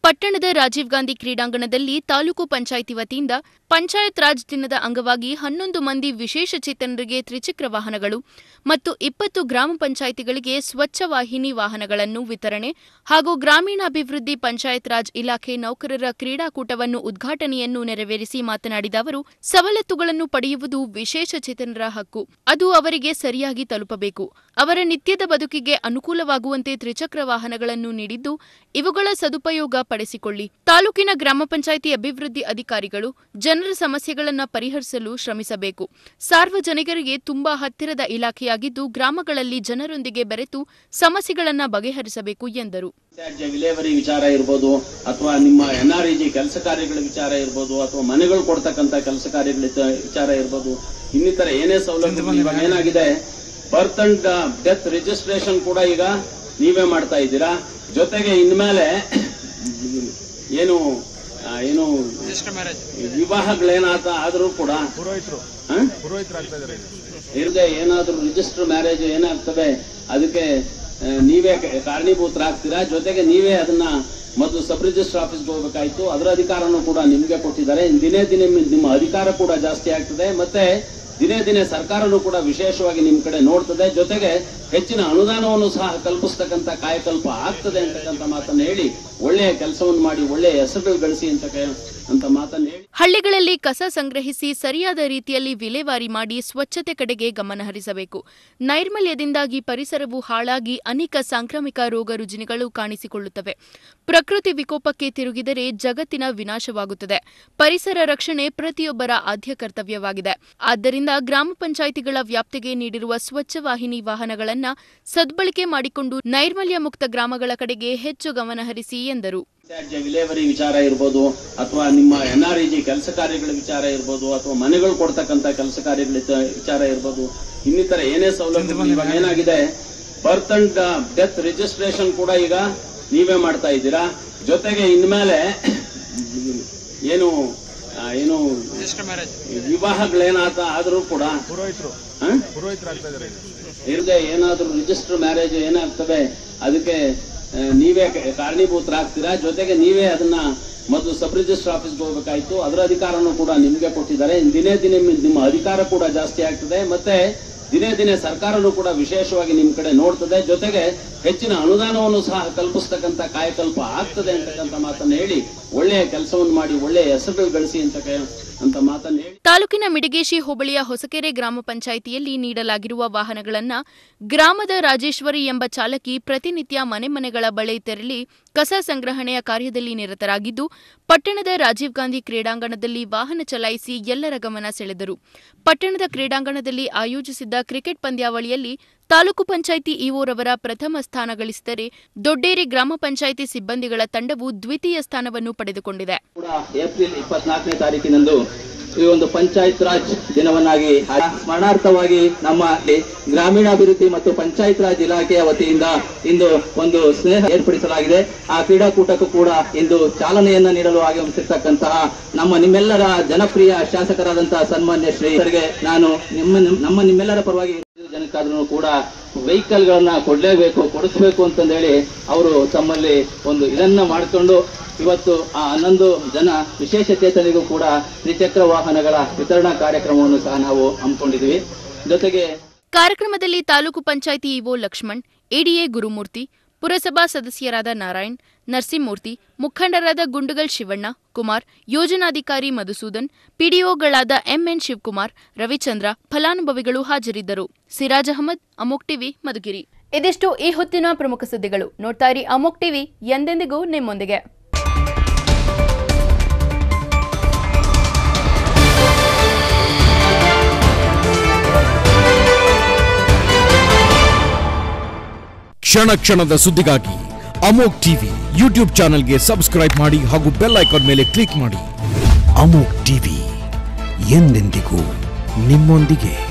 ಪಟ್ಟಣದ ರಾಜೀವ್ ಗಾಂಧಿ ಕ್ರೀಡಾಂಗಣದಲ್ಲಿ ತಾಲೂಕು ಪಂಚಾಯಿತಿ ವತಿಯಿಂದ ಪಂಚಾಯತ್ ರಾಜ್ ದಿನದ ಅಂಗವಾಗಿ ಹನ್ನೊಂದು ಮಂದಿ ವಿಶೇಷ ಚೇತನರಿಗೆ ತ್ರಿಚಕ್ರ ವಾಹನಗಳು ಮತ್ತು ಇಪ್ಪತ್ತು ಗ್ರಾಮ ಪಂಚಾಯಿತಿಗಳಿಗೆ ಸ್ವಚ್ಛ ವಾಹಿನಿ ವಾಹನಗಳನ್ನು ವಿತರಣೆ ಹಾಗೂ ಗ್ರಾಮೀಣಾಭಿವೃದ್ಧಿ ಪಂಚಾಯತ್ ರಾಜ್ ಇಲಾಖೆ ನೌಕರರ ಕ್ರೀಡಾಕೂಟವನ್ನು ಉದ್ಘಾಟನೆಯನ್ನು ನೆರವೇರಿಸಿ ಮಾತನಾಡಿದ ಅವರು ಸವಲತ್ತುಗಳನ್ನು ಪಡೆಯುವುದು ವಿಶೇಷ ಚೇತನರ ಹಕ್ಕು ಅದು ಅವರಿಗೆ ಸರಿಯಾಗಿ ತಲುಪಬೇಕು ಅವರ ನಿತ್ಯದ ಬದುಕಿಗೆ ಅನುಕೂಲವಾಗುವಂತೆ ತ್ರಿಚಕ್ರ ವಾಹನಗಳನ್ನು ನೀಡಿದ್ದು ಇವುಗಳ ಸದುಪಯೋಗ ಪಡಿಸಿಕೊಳ್ಳಿ ತಾಲೂಕಿನ ಗ್ರಾಮ ಪಂಚಾಯಿತಿ ಅಭಿವೃದ್ಧಿ ಅಧಿಕಾರಿಗಳು ಜನರ ಸಮಸ್ಯೆಗಳನ್ನು ಪರಿಹರಿಸಲು ಶ್ರಮಿಸಬೇಕು ಸಾರ್ವಜನಿಕರಿಗೆ ತುಂಬಾ ಹತ್ತಿರದ ಇಲಾಖೆಯಾಗಿದ್ದು ಗ್ರಾಮಗಳಲ್ಲಿ ಜನರೊಂದಿಗೆ ಬೆರೆತು ಸಮಸ್ಯೆಗಳನ್ನು ಬಗೆಹರಿಸಬೇಕು ಎಂದರು ತ್ಯಾಜ್ಯ ವಿಲೇವಾರಿ ವಿಚಾರ ಇರ್ಬೋದು ಅಥವಾ ನಿಮ್ಮ ಎನ್ ಆರ್ ಇ ಜಿ ಕೆಲಸ ಕಾರ್ಯಗಳ ವಿಚಾರ ಇರ್ಬೋದು ಅಥವಾ ಮನೆಗಳು ಕೊಡ್ತಕ್ಕಂತ ಕೆಲಸ ಕಾರ್ಯಗಳ ಇತ- ವಿಚಾರ ಇರ್ಬೋದು ಇನ್ನಿತರ ಏನೇ ಸೌಲಭ್ಯ ಇವಾಗ ಏನಾಗಿದೆ ಬರ್ತ್ ಅಂಡ್ ಡೆತ್ ರಿಜಿಸ್ಟ್ರೇಷನ್ ಕೂಡ ಈಗ ನೀವೇ ಮಾಡ್ತಾ ಇದ್ದೀರಾ ಜೊತೆಗೆ ಇನ್ಮೇಲೆ ಏನು ಆ, ಏನು ವಿವಾಹಗಳೇನಾದ ಆದ್ರೂ ಕೂಡ ಪುರೋಹಿತರು ಹ? ಪುರೋಹಿತರಾಗ್ತಾ ಇದ್ದಾರೆ ಇರದೆ ಏನಾದ್ರೂ ರಿಜಿಸ್ಟರ್ ಮ್ಯಾರೇಜ್ ಏನಾಗ್ತದೆ ಅದಕ್ಕೆ ಆ, ನೀವೇ ಕ- ಕಾರಣೀಭೂತರಾಗ್ತೀರಾ ಜೊತೆಗೆ ನೀವೇ ಅದನ್ನ ಮೊದಲು ಸಬ್ ರಿಜಿಸ್ಟರ್ ಆಫೀಸ್ಗೆ ಹೋಗ್ಬೇಕಾಯ್ತು ಅದರ ಅಧಿಕಾರನೂ ಕೂಡ ನಿಮ್ಗೆ ಕೊಟ್ಟಿದ್ದಾರೆ ದಿನೇ ದಿನೇ ಮಿ- ನಿಮ್ಮ ಅಧಿಕಾರ ಕೂಡ ಜಾಸ್ತಿ ಆಗ್ತದೆ ಮತ್ತೆ ದಿನೇ ದಿನೇ ಸರ್ಕಾರನೂ ಕೂಡ ವಿಶೇಷವಾಗಿ ನಿಮ್ ಕಡೆ ನೋಡ್ತದೆ ಜೊತೆಗೆ ಹೆಚ್ಚಿನ ಅನುದಾನವನ್ನು ಸಹ ಕಲ್ಪಿಸ್ತಕ್ಕಂಥ ಕಾಯಕಲ್ಪ ಆಗ್ತದೆ ಅಂತಕ್ಕಂಥ ಮಾತನ್ನ ಹೇಳಿ ಒಳ್ಳೆಯ ಕೆಲಸವನ್ನು ಮಾಡಿ ಒಳ್ಳೆಯ ಹೆಸರುಗಳು ಗಳಿಸಿ ಅಂತ ಕ- ಅಂತ ಮಾತನ್ನ ಹೇಳಿ ಹಳ್ಳಿಗಳಲ್ಲಿ ಕಸ ಸಂಗ್ರಹಿಸಿ ಸರಿಯಾದ ರೀತಿಯಲ್ಲಿ ವಿಲೇವಾರಿ ಮಾಡಿ ಸ್ವಚ್ಛತೆ ಕಡೆಗೆ ಗಮನ ಹರಿಸಬೇಕು ನೈರ್ಮಲ್ಯದಿಂದಾಗಿ ಪರಿಸರವು ಹಾಳಾಗಿ ಅನೇಕ ಸಾಂಕ್ರಾಮಿಕ ರೋಗ ರುಜಿನಗಳು ಕಾಣಿಸಿಕೊಳ್ಳುತ್ತವೆ ಪ್ರಕೃತಿ ವಿಕೋಪಕ್ಕೆ ತಿರುಗಿದರೆ ಜಗತ್ತಿನ ವಿನಾಶವಾಗುತ್ತದೆ ಪರಿಸರ ರಕ್ಷಣೆ ಪ್ರತಿಯೊಬ್ಬರ ಆದ್ಯ ಕರ್ತವ್ಯವಾಗಿದೆ ಆದ್ದರಿಂದ ಗ್ರಾಮ ಪಂಚಾಯಿತಿಗಳ ವ್ಯಾಪ್ತಿಗೆ ನೀಡಿರುವ ಸ್ವಚ್ಛ ವಾಹಿನಿ ವಾಹನಗಳನ್ನ ಸದ್ಬಳಕೆ ಮಾಡಿಕೊಂಡು ನೈರ್ಮಲ್ಯ ಮುಕ್ತ ಗ್ರಾಮಗಳ ಕಡೆಗೆ ಹೆಚ್ಚು ಗಮನ ಹರಿಸಿ ಎಂದರು ತ್ಯಾಜ್ಯ ವಿಲೇವಾರಿ ವಿಚಾರ ಇರ್ಬೋದು ಅಥವಾ ನಿಮ್ಮ ಎನ್ ಆರ್ ಇ ಜಿ ಕೆಲಸ ಕಾರ್ಯಗಳ ವಿಚಾರ ಇರ್ಬೋದು ಅಥವಾ ಮನೆಗಳು ಕೊಡ್ತಕ್ಕಂತ ಕೆಲಸ ಕಾರ್ಯಗಳ ಇತ- ವಿಚಾರ ಇರ್ಬೋದು ಇನ್ನಿತರ ಏನೇ ಸೌಲಭ್ಯ ಇವಾಗ ಏನಾಗಿದೆ ಬರ್ತ್ ಅಂಡ್ ಡೆತ್ ರಿಜಿಸ್ಟ್ರೇಷನ್ ಕೂಡ ಈಗ ನೀವೇ ಮಾಡ್ತಾ ಇದ್ದೀರಾ ಜೊತೆಗೆ ಇನ್ಮೇಲೆ ಏನು ಆ, ಏನು ವಿವಾಹಗಳೇನಾದ ಆದ್ರೂ ಕೂಡ ಪುರೋಹಿತರು ಹ? ಪುರೋಹಿತರಾಗ್ತಾ ಇದ್ದಾರೆ ಇರದೆ ಏನಾದ್ರೂ ರಿಜಿಸ್ಟರ್ ಮ್ಯಾರೇಜ್ ಏನಾಗ್ತದೆ ಅದಕ್ಕೆ ಆ, ನೀವೇ ಕ- ಕಾರಣೀಭೂತರಾಗ್ತೀರಾ ಜೊತೆಗೆ ನೀವೇ ಅದನ್ನ ಮೊದಲು ಸಬ್ ರಿಜಿಸ್ಟರ್ ಆಫೀಸ್ಗೆ ಹೋಗ್ಬೇಕಾಯ್ತು ಅದರ ಅಧಿಕಾರನೂ ಕೂಡ ನಿಮ್ಗೆ ಕೊಟ್ಟಿದ್ದಾರೆ ದಿನೇ ದಿನೇ ಮಿ- ನಿಮ್ಮ ಅಧಿಕಾರ ಕೂಡ ಜಾಸ್ತಿ ಆಗ್ತದೆ ಮತ್ತೆ ದಿನೇ ದಿನೇ ಸರ್ಕಾರನೂ ಕೂಡ ವಿಶೇಷವಾಗಿ ನಿಮ್ ಕಡೆ ನೋಡ್ತದೆ ಜೊತೆಗೆ ಹೆಚ್ಚಿನ ಅನುದಾನವನ್ನು ಸಹ ಕಲ್ಪಿಸ್ತಕ್ಕಂಥ ಕಾಯಕಲ್ಪ ಆಗ್ತದೆ ಅಂತಕ್ಕಂಥ ಮಾತನ್ನ ಹೇಳಿ ಒಳ್ಳೆಯ ಕೆಲಸವನ್ನು ಮಾಡಿ ಒಳ್ಳೆಯ ಹೆಸರುಗಳು ಗಳಿಸಿ ಅಂತ ಕ- ಅಂತ ಮಾತನ್ನ ಹೇಳಿ ತಾಲೂಕಿನ ಮಿಡಗೇಶಿ ಹೋಬಳಿಯ ಹೊಸಕೆರೆ ಗ್ರಾಮ ಪಂಚಾಯಿತಿಯಲ್ಲಿ ನೀಡಲಾಗಿರುವ ವಾಹನಗಳನ್ನ ಗ್ರಾಮದ ರಾಜೇಶ್ವರಿ ಎಂಬ ಚಾಲಕಿ ಪ್ರತಿನಿತ್ಯ ಮನೆ ಮನೆಗಳ ಬಳಿ ತೆರಳಿ ಕಸ ಸಂಗ್ರಹಣೆಯ ಕಾರ್ಯದಲ್ಲಿ ನಿರತರಾಗಿದ್ದು ಪಟ್ಟಣದ ರಾಜೀವ್ ಗಾಂಧಿ ಕ್ರೀಡಾಂಗಣದಲ್ಲಿ ವಾಹನ ಚಲಾಯಿಸಿ ಎಲ್ಲರ ಗಮನ ಸೆಳೆದರು ಪಟ್ಟಣದ ಕ್ರೀಡಾಂಗಣದಲ್ಲಿ ಆಯೋಜಿಸಿದ್ದ ಕ್ರಿಕೆಟ್ ಪಂದ್ಯಾವಳಿಯಲ್ಲಿ ತಾಲೂಕು ಪಂಚಾಯಿತಿ ಇಒರವರ ಪ್ರಥಮ ಸ್ಥಾನ ಗಳಿಸಿದರೆ ದೊಡ್ಡೇರಿ ಗ್ರಾಮ ಪಂಚಾಯಿತಿ ಸಿಬ್ಬಂದಿಗಳ ತಂಡವು ದ್ವಿತೀಯ ಸ್ಥಾನವನ್ನು ಪಡೆದುಕೊಂಡಿದೆ ಕೂಡ ಏಪ್ರಿಲ್ ಇಪ್ಪತ್ನಾಲ್ಕನೇ ತಾರೀಕಿನಂದು ಈ ಒಂದು ಪಂಚಾಯತ್ ರಾಜ್ ದಿನವನ್ನಾಗಿ ಆ- ಸ್ಮರಣಾರ್ಥವಾಗಿ ನಮ್ಮ ಇಲ್ಲಿ ಗ್ರಾಮೀಣಾಭಿವೃದ್ಧಿ ಮತ್ತು ಪಂಚಾಯತ್ ರಾಜ್ ಇಲಾಖೆಯ ವತಿಯಿಂದ ಇಂದು ಒಂದು ಸ್ನೇಹ ಏರ್ಪಡಿಸಲಾಗಿದೆ ಆ ಕ್ರೀಡಾಕೂಟಕ್ಕೂ ಕೂಡ ಇಂದು ಚಾಲನೆಯನ್ನ ನೀಡಲು ಆಗಮಿಸಿರ್ತಕ್ಕಂತಹ ನಮ್ಮ ನಿಮ್ಮೆಲ್ಲರ ಜನಪ್ರಿಯ ಶಾಸಕರಾದಂತಹ ಸನ್ಮಾನ್ಯ ಶ್ರೀ ಸರ್ಗೆ ನಾನು ನಿಮ್ಮ ನಮ್ಮ ನಿಮ್ಮೆಲ್ಲರ ಪರವಾಗಿ ಜನಕ್ಕಾದ್ರೂ ಕೂಡ ವೆಹಿಕಲ್ ಗಳನ್ನ ಕೊಡ್ಲೇಬೇಕು ಕೊಡಿಸ್ಬೇಕು ಅಂತಂದೇಳಿ ಅವರು ತಮ್ಮಲ್ಲಿ ಒಂದು ಇದನ್ನ ಮಾಡಿಕೊಂಡು ಇವತ್ತು ಆ ಹನ್ನೊಂದು ಜನ ವಿಶೇಷ ಚೇತನಿಗೂ ಕೂಡ ತ್ರಿಚಕ್ರ ವಾಹನಗಳ ವಿತರಣಾ ಕಾರ್ಯಕ್ರಮವನ್ನು ಸಹ ನಾವು ಹಮ್ಮಿಕೊಂಡಿದ್ವಿ ಜೊತೆಗೆ ಕಾರ್ಯಕ್ರಮದಲ್ಲಿ ತಾಲೂಕು ಪಂಚಾಯಿತಿ ಇಒ ಲಕ್ಷ್ಮಣ್ ಎಡಿಎ ಗುರುಮೂರ್ತಿ ಪುರಸಭಾ ಸದಸ್ಯರಾದ ನಾರಾಯಣ್ ನರಸಿಂಹಮೂರ್ತಿ ಮುಖಂಡರಾದ ಗುಂಡುಗಲ್ ಶಿವಣ್ಣ ಕುಮಾರ್ ಯೋಜನಾಧಿಕಾರಿ ಮಧುಸೂದನ್ ಪಿಡಿಒಗಳಾದ ಎಂಎನ್ ಶಿವಕುಮಾರ್ ರವಿಚಂದ್ರ ಫಲಾನುಭವಿಗಳು ಹಾಜರಿದ್ದರು ಸಿರಾಜ್ ಅಹಮದ್ ಅಮೋಕ್ ಟಿವಿ ಮಧುಗಿರಿ ಇದಿಷ್ಟು ಈ ಹೊತ್ತಿನ ಪ್ರಮುಖ ಸುದ್ದಿಗಳು ನೋಡ್ತಾ ಇರಿ ಅಮೋಕ್ ಟಿವಿ ಎಂದೆಂದಿಗೂ ನಿಮ್ಮೊಂದಿಗೆ ಕ್ಷಣ ಕ್ಷಣದ ಸುದ್ದಿಗಾಗಿ ಅಮೋಕ್ ಟಿವಿ ಯೂಟ್ಯೂಬ್ ಚಾನೆಲ್ಗೆ ಸಬ್ಸ್ಕ್ರೈಬ್ ಮಾಡಿ ಹಾಗೂ ಬೆಲ್ ಐಕಾನ್ ಮೇಲೆ ಕ್ಲಿಕ್ ಮಾಡಿ ಅಮೋಕ್ ಟಿವಿ ಎಂದೆಂದಿಗೂ ನಿಮ್ಮೊಂದಿಗೆ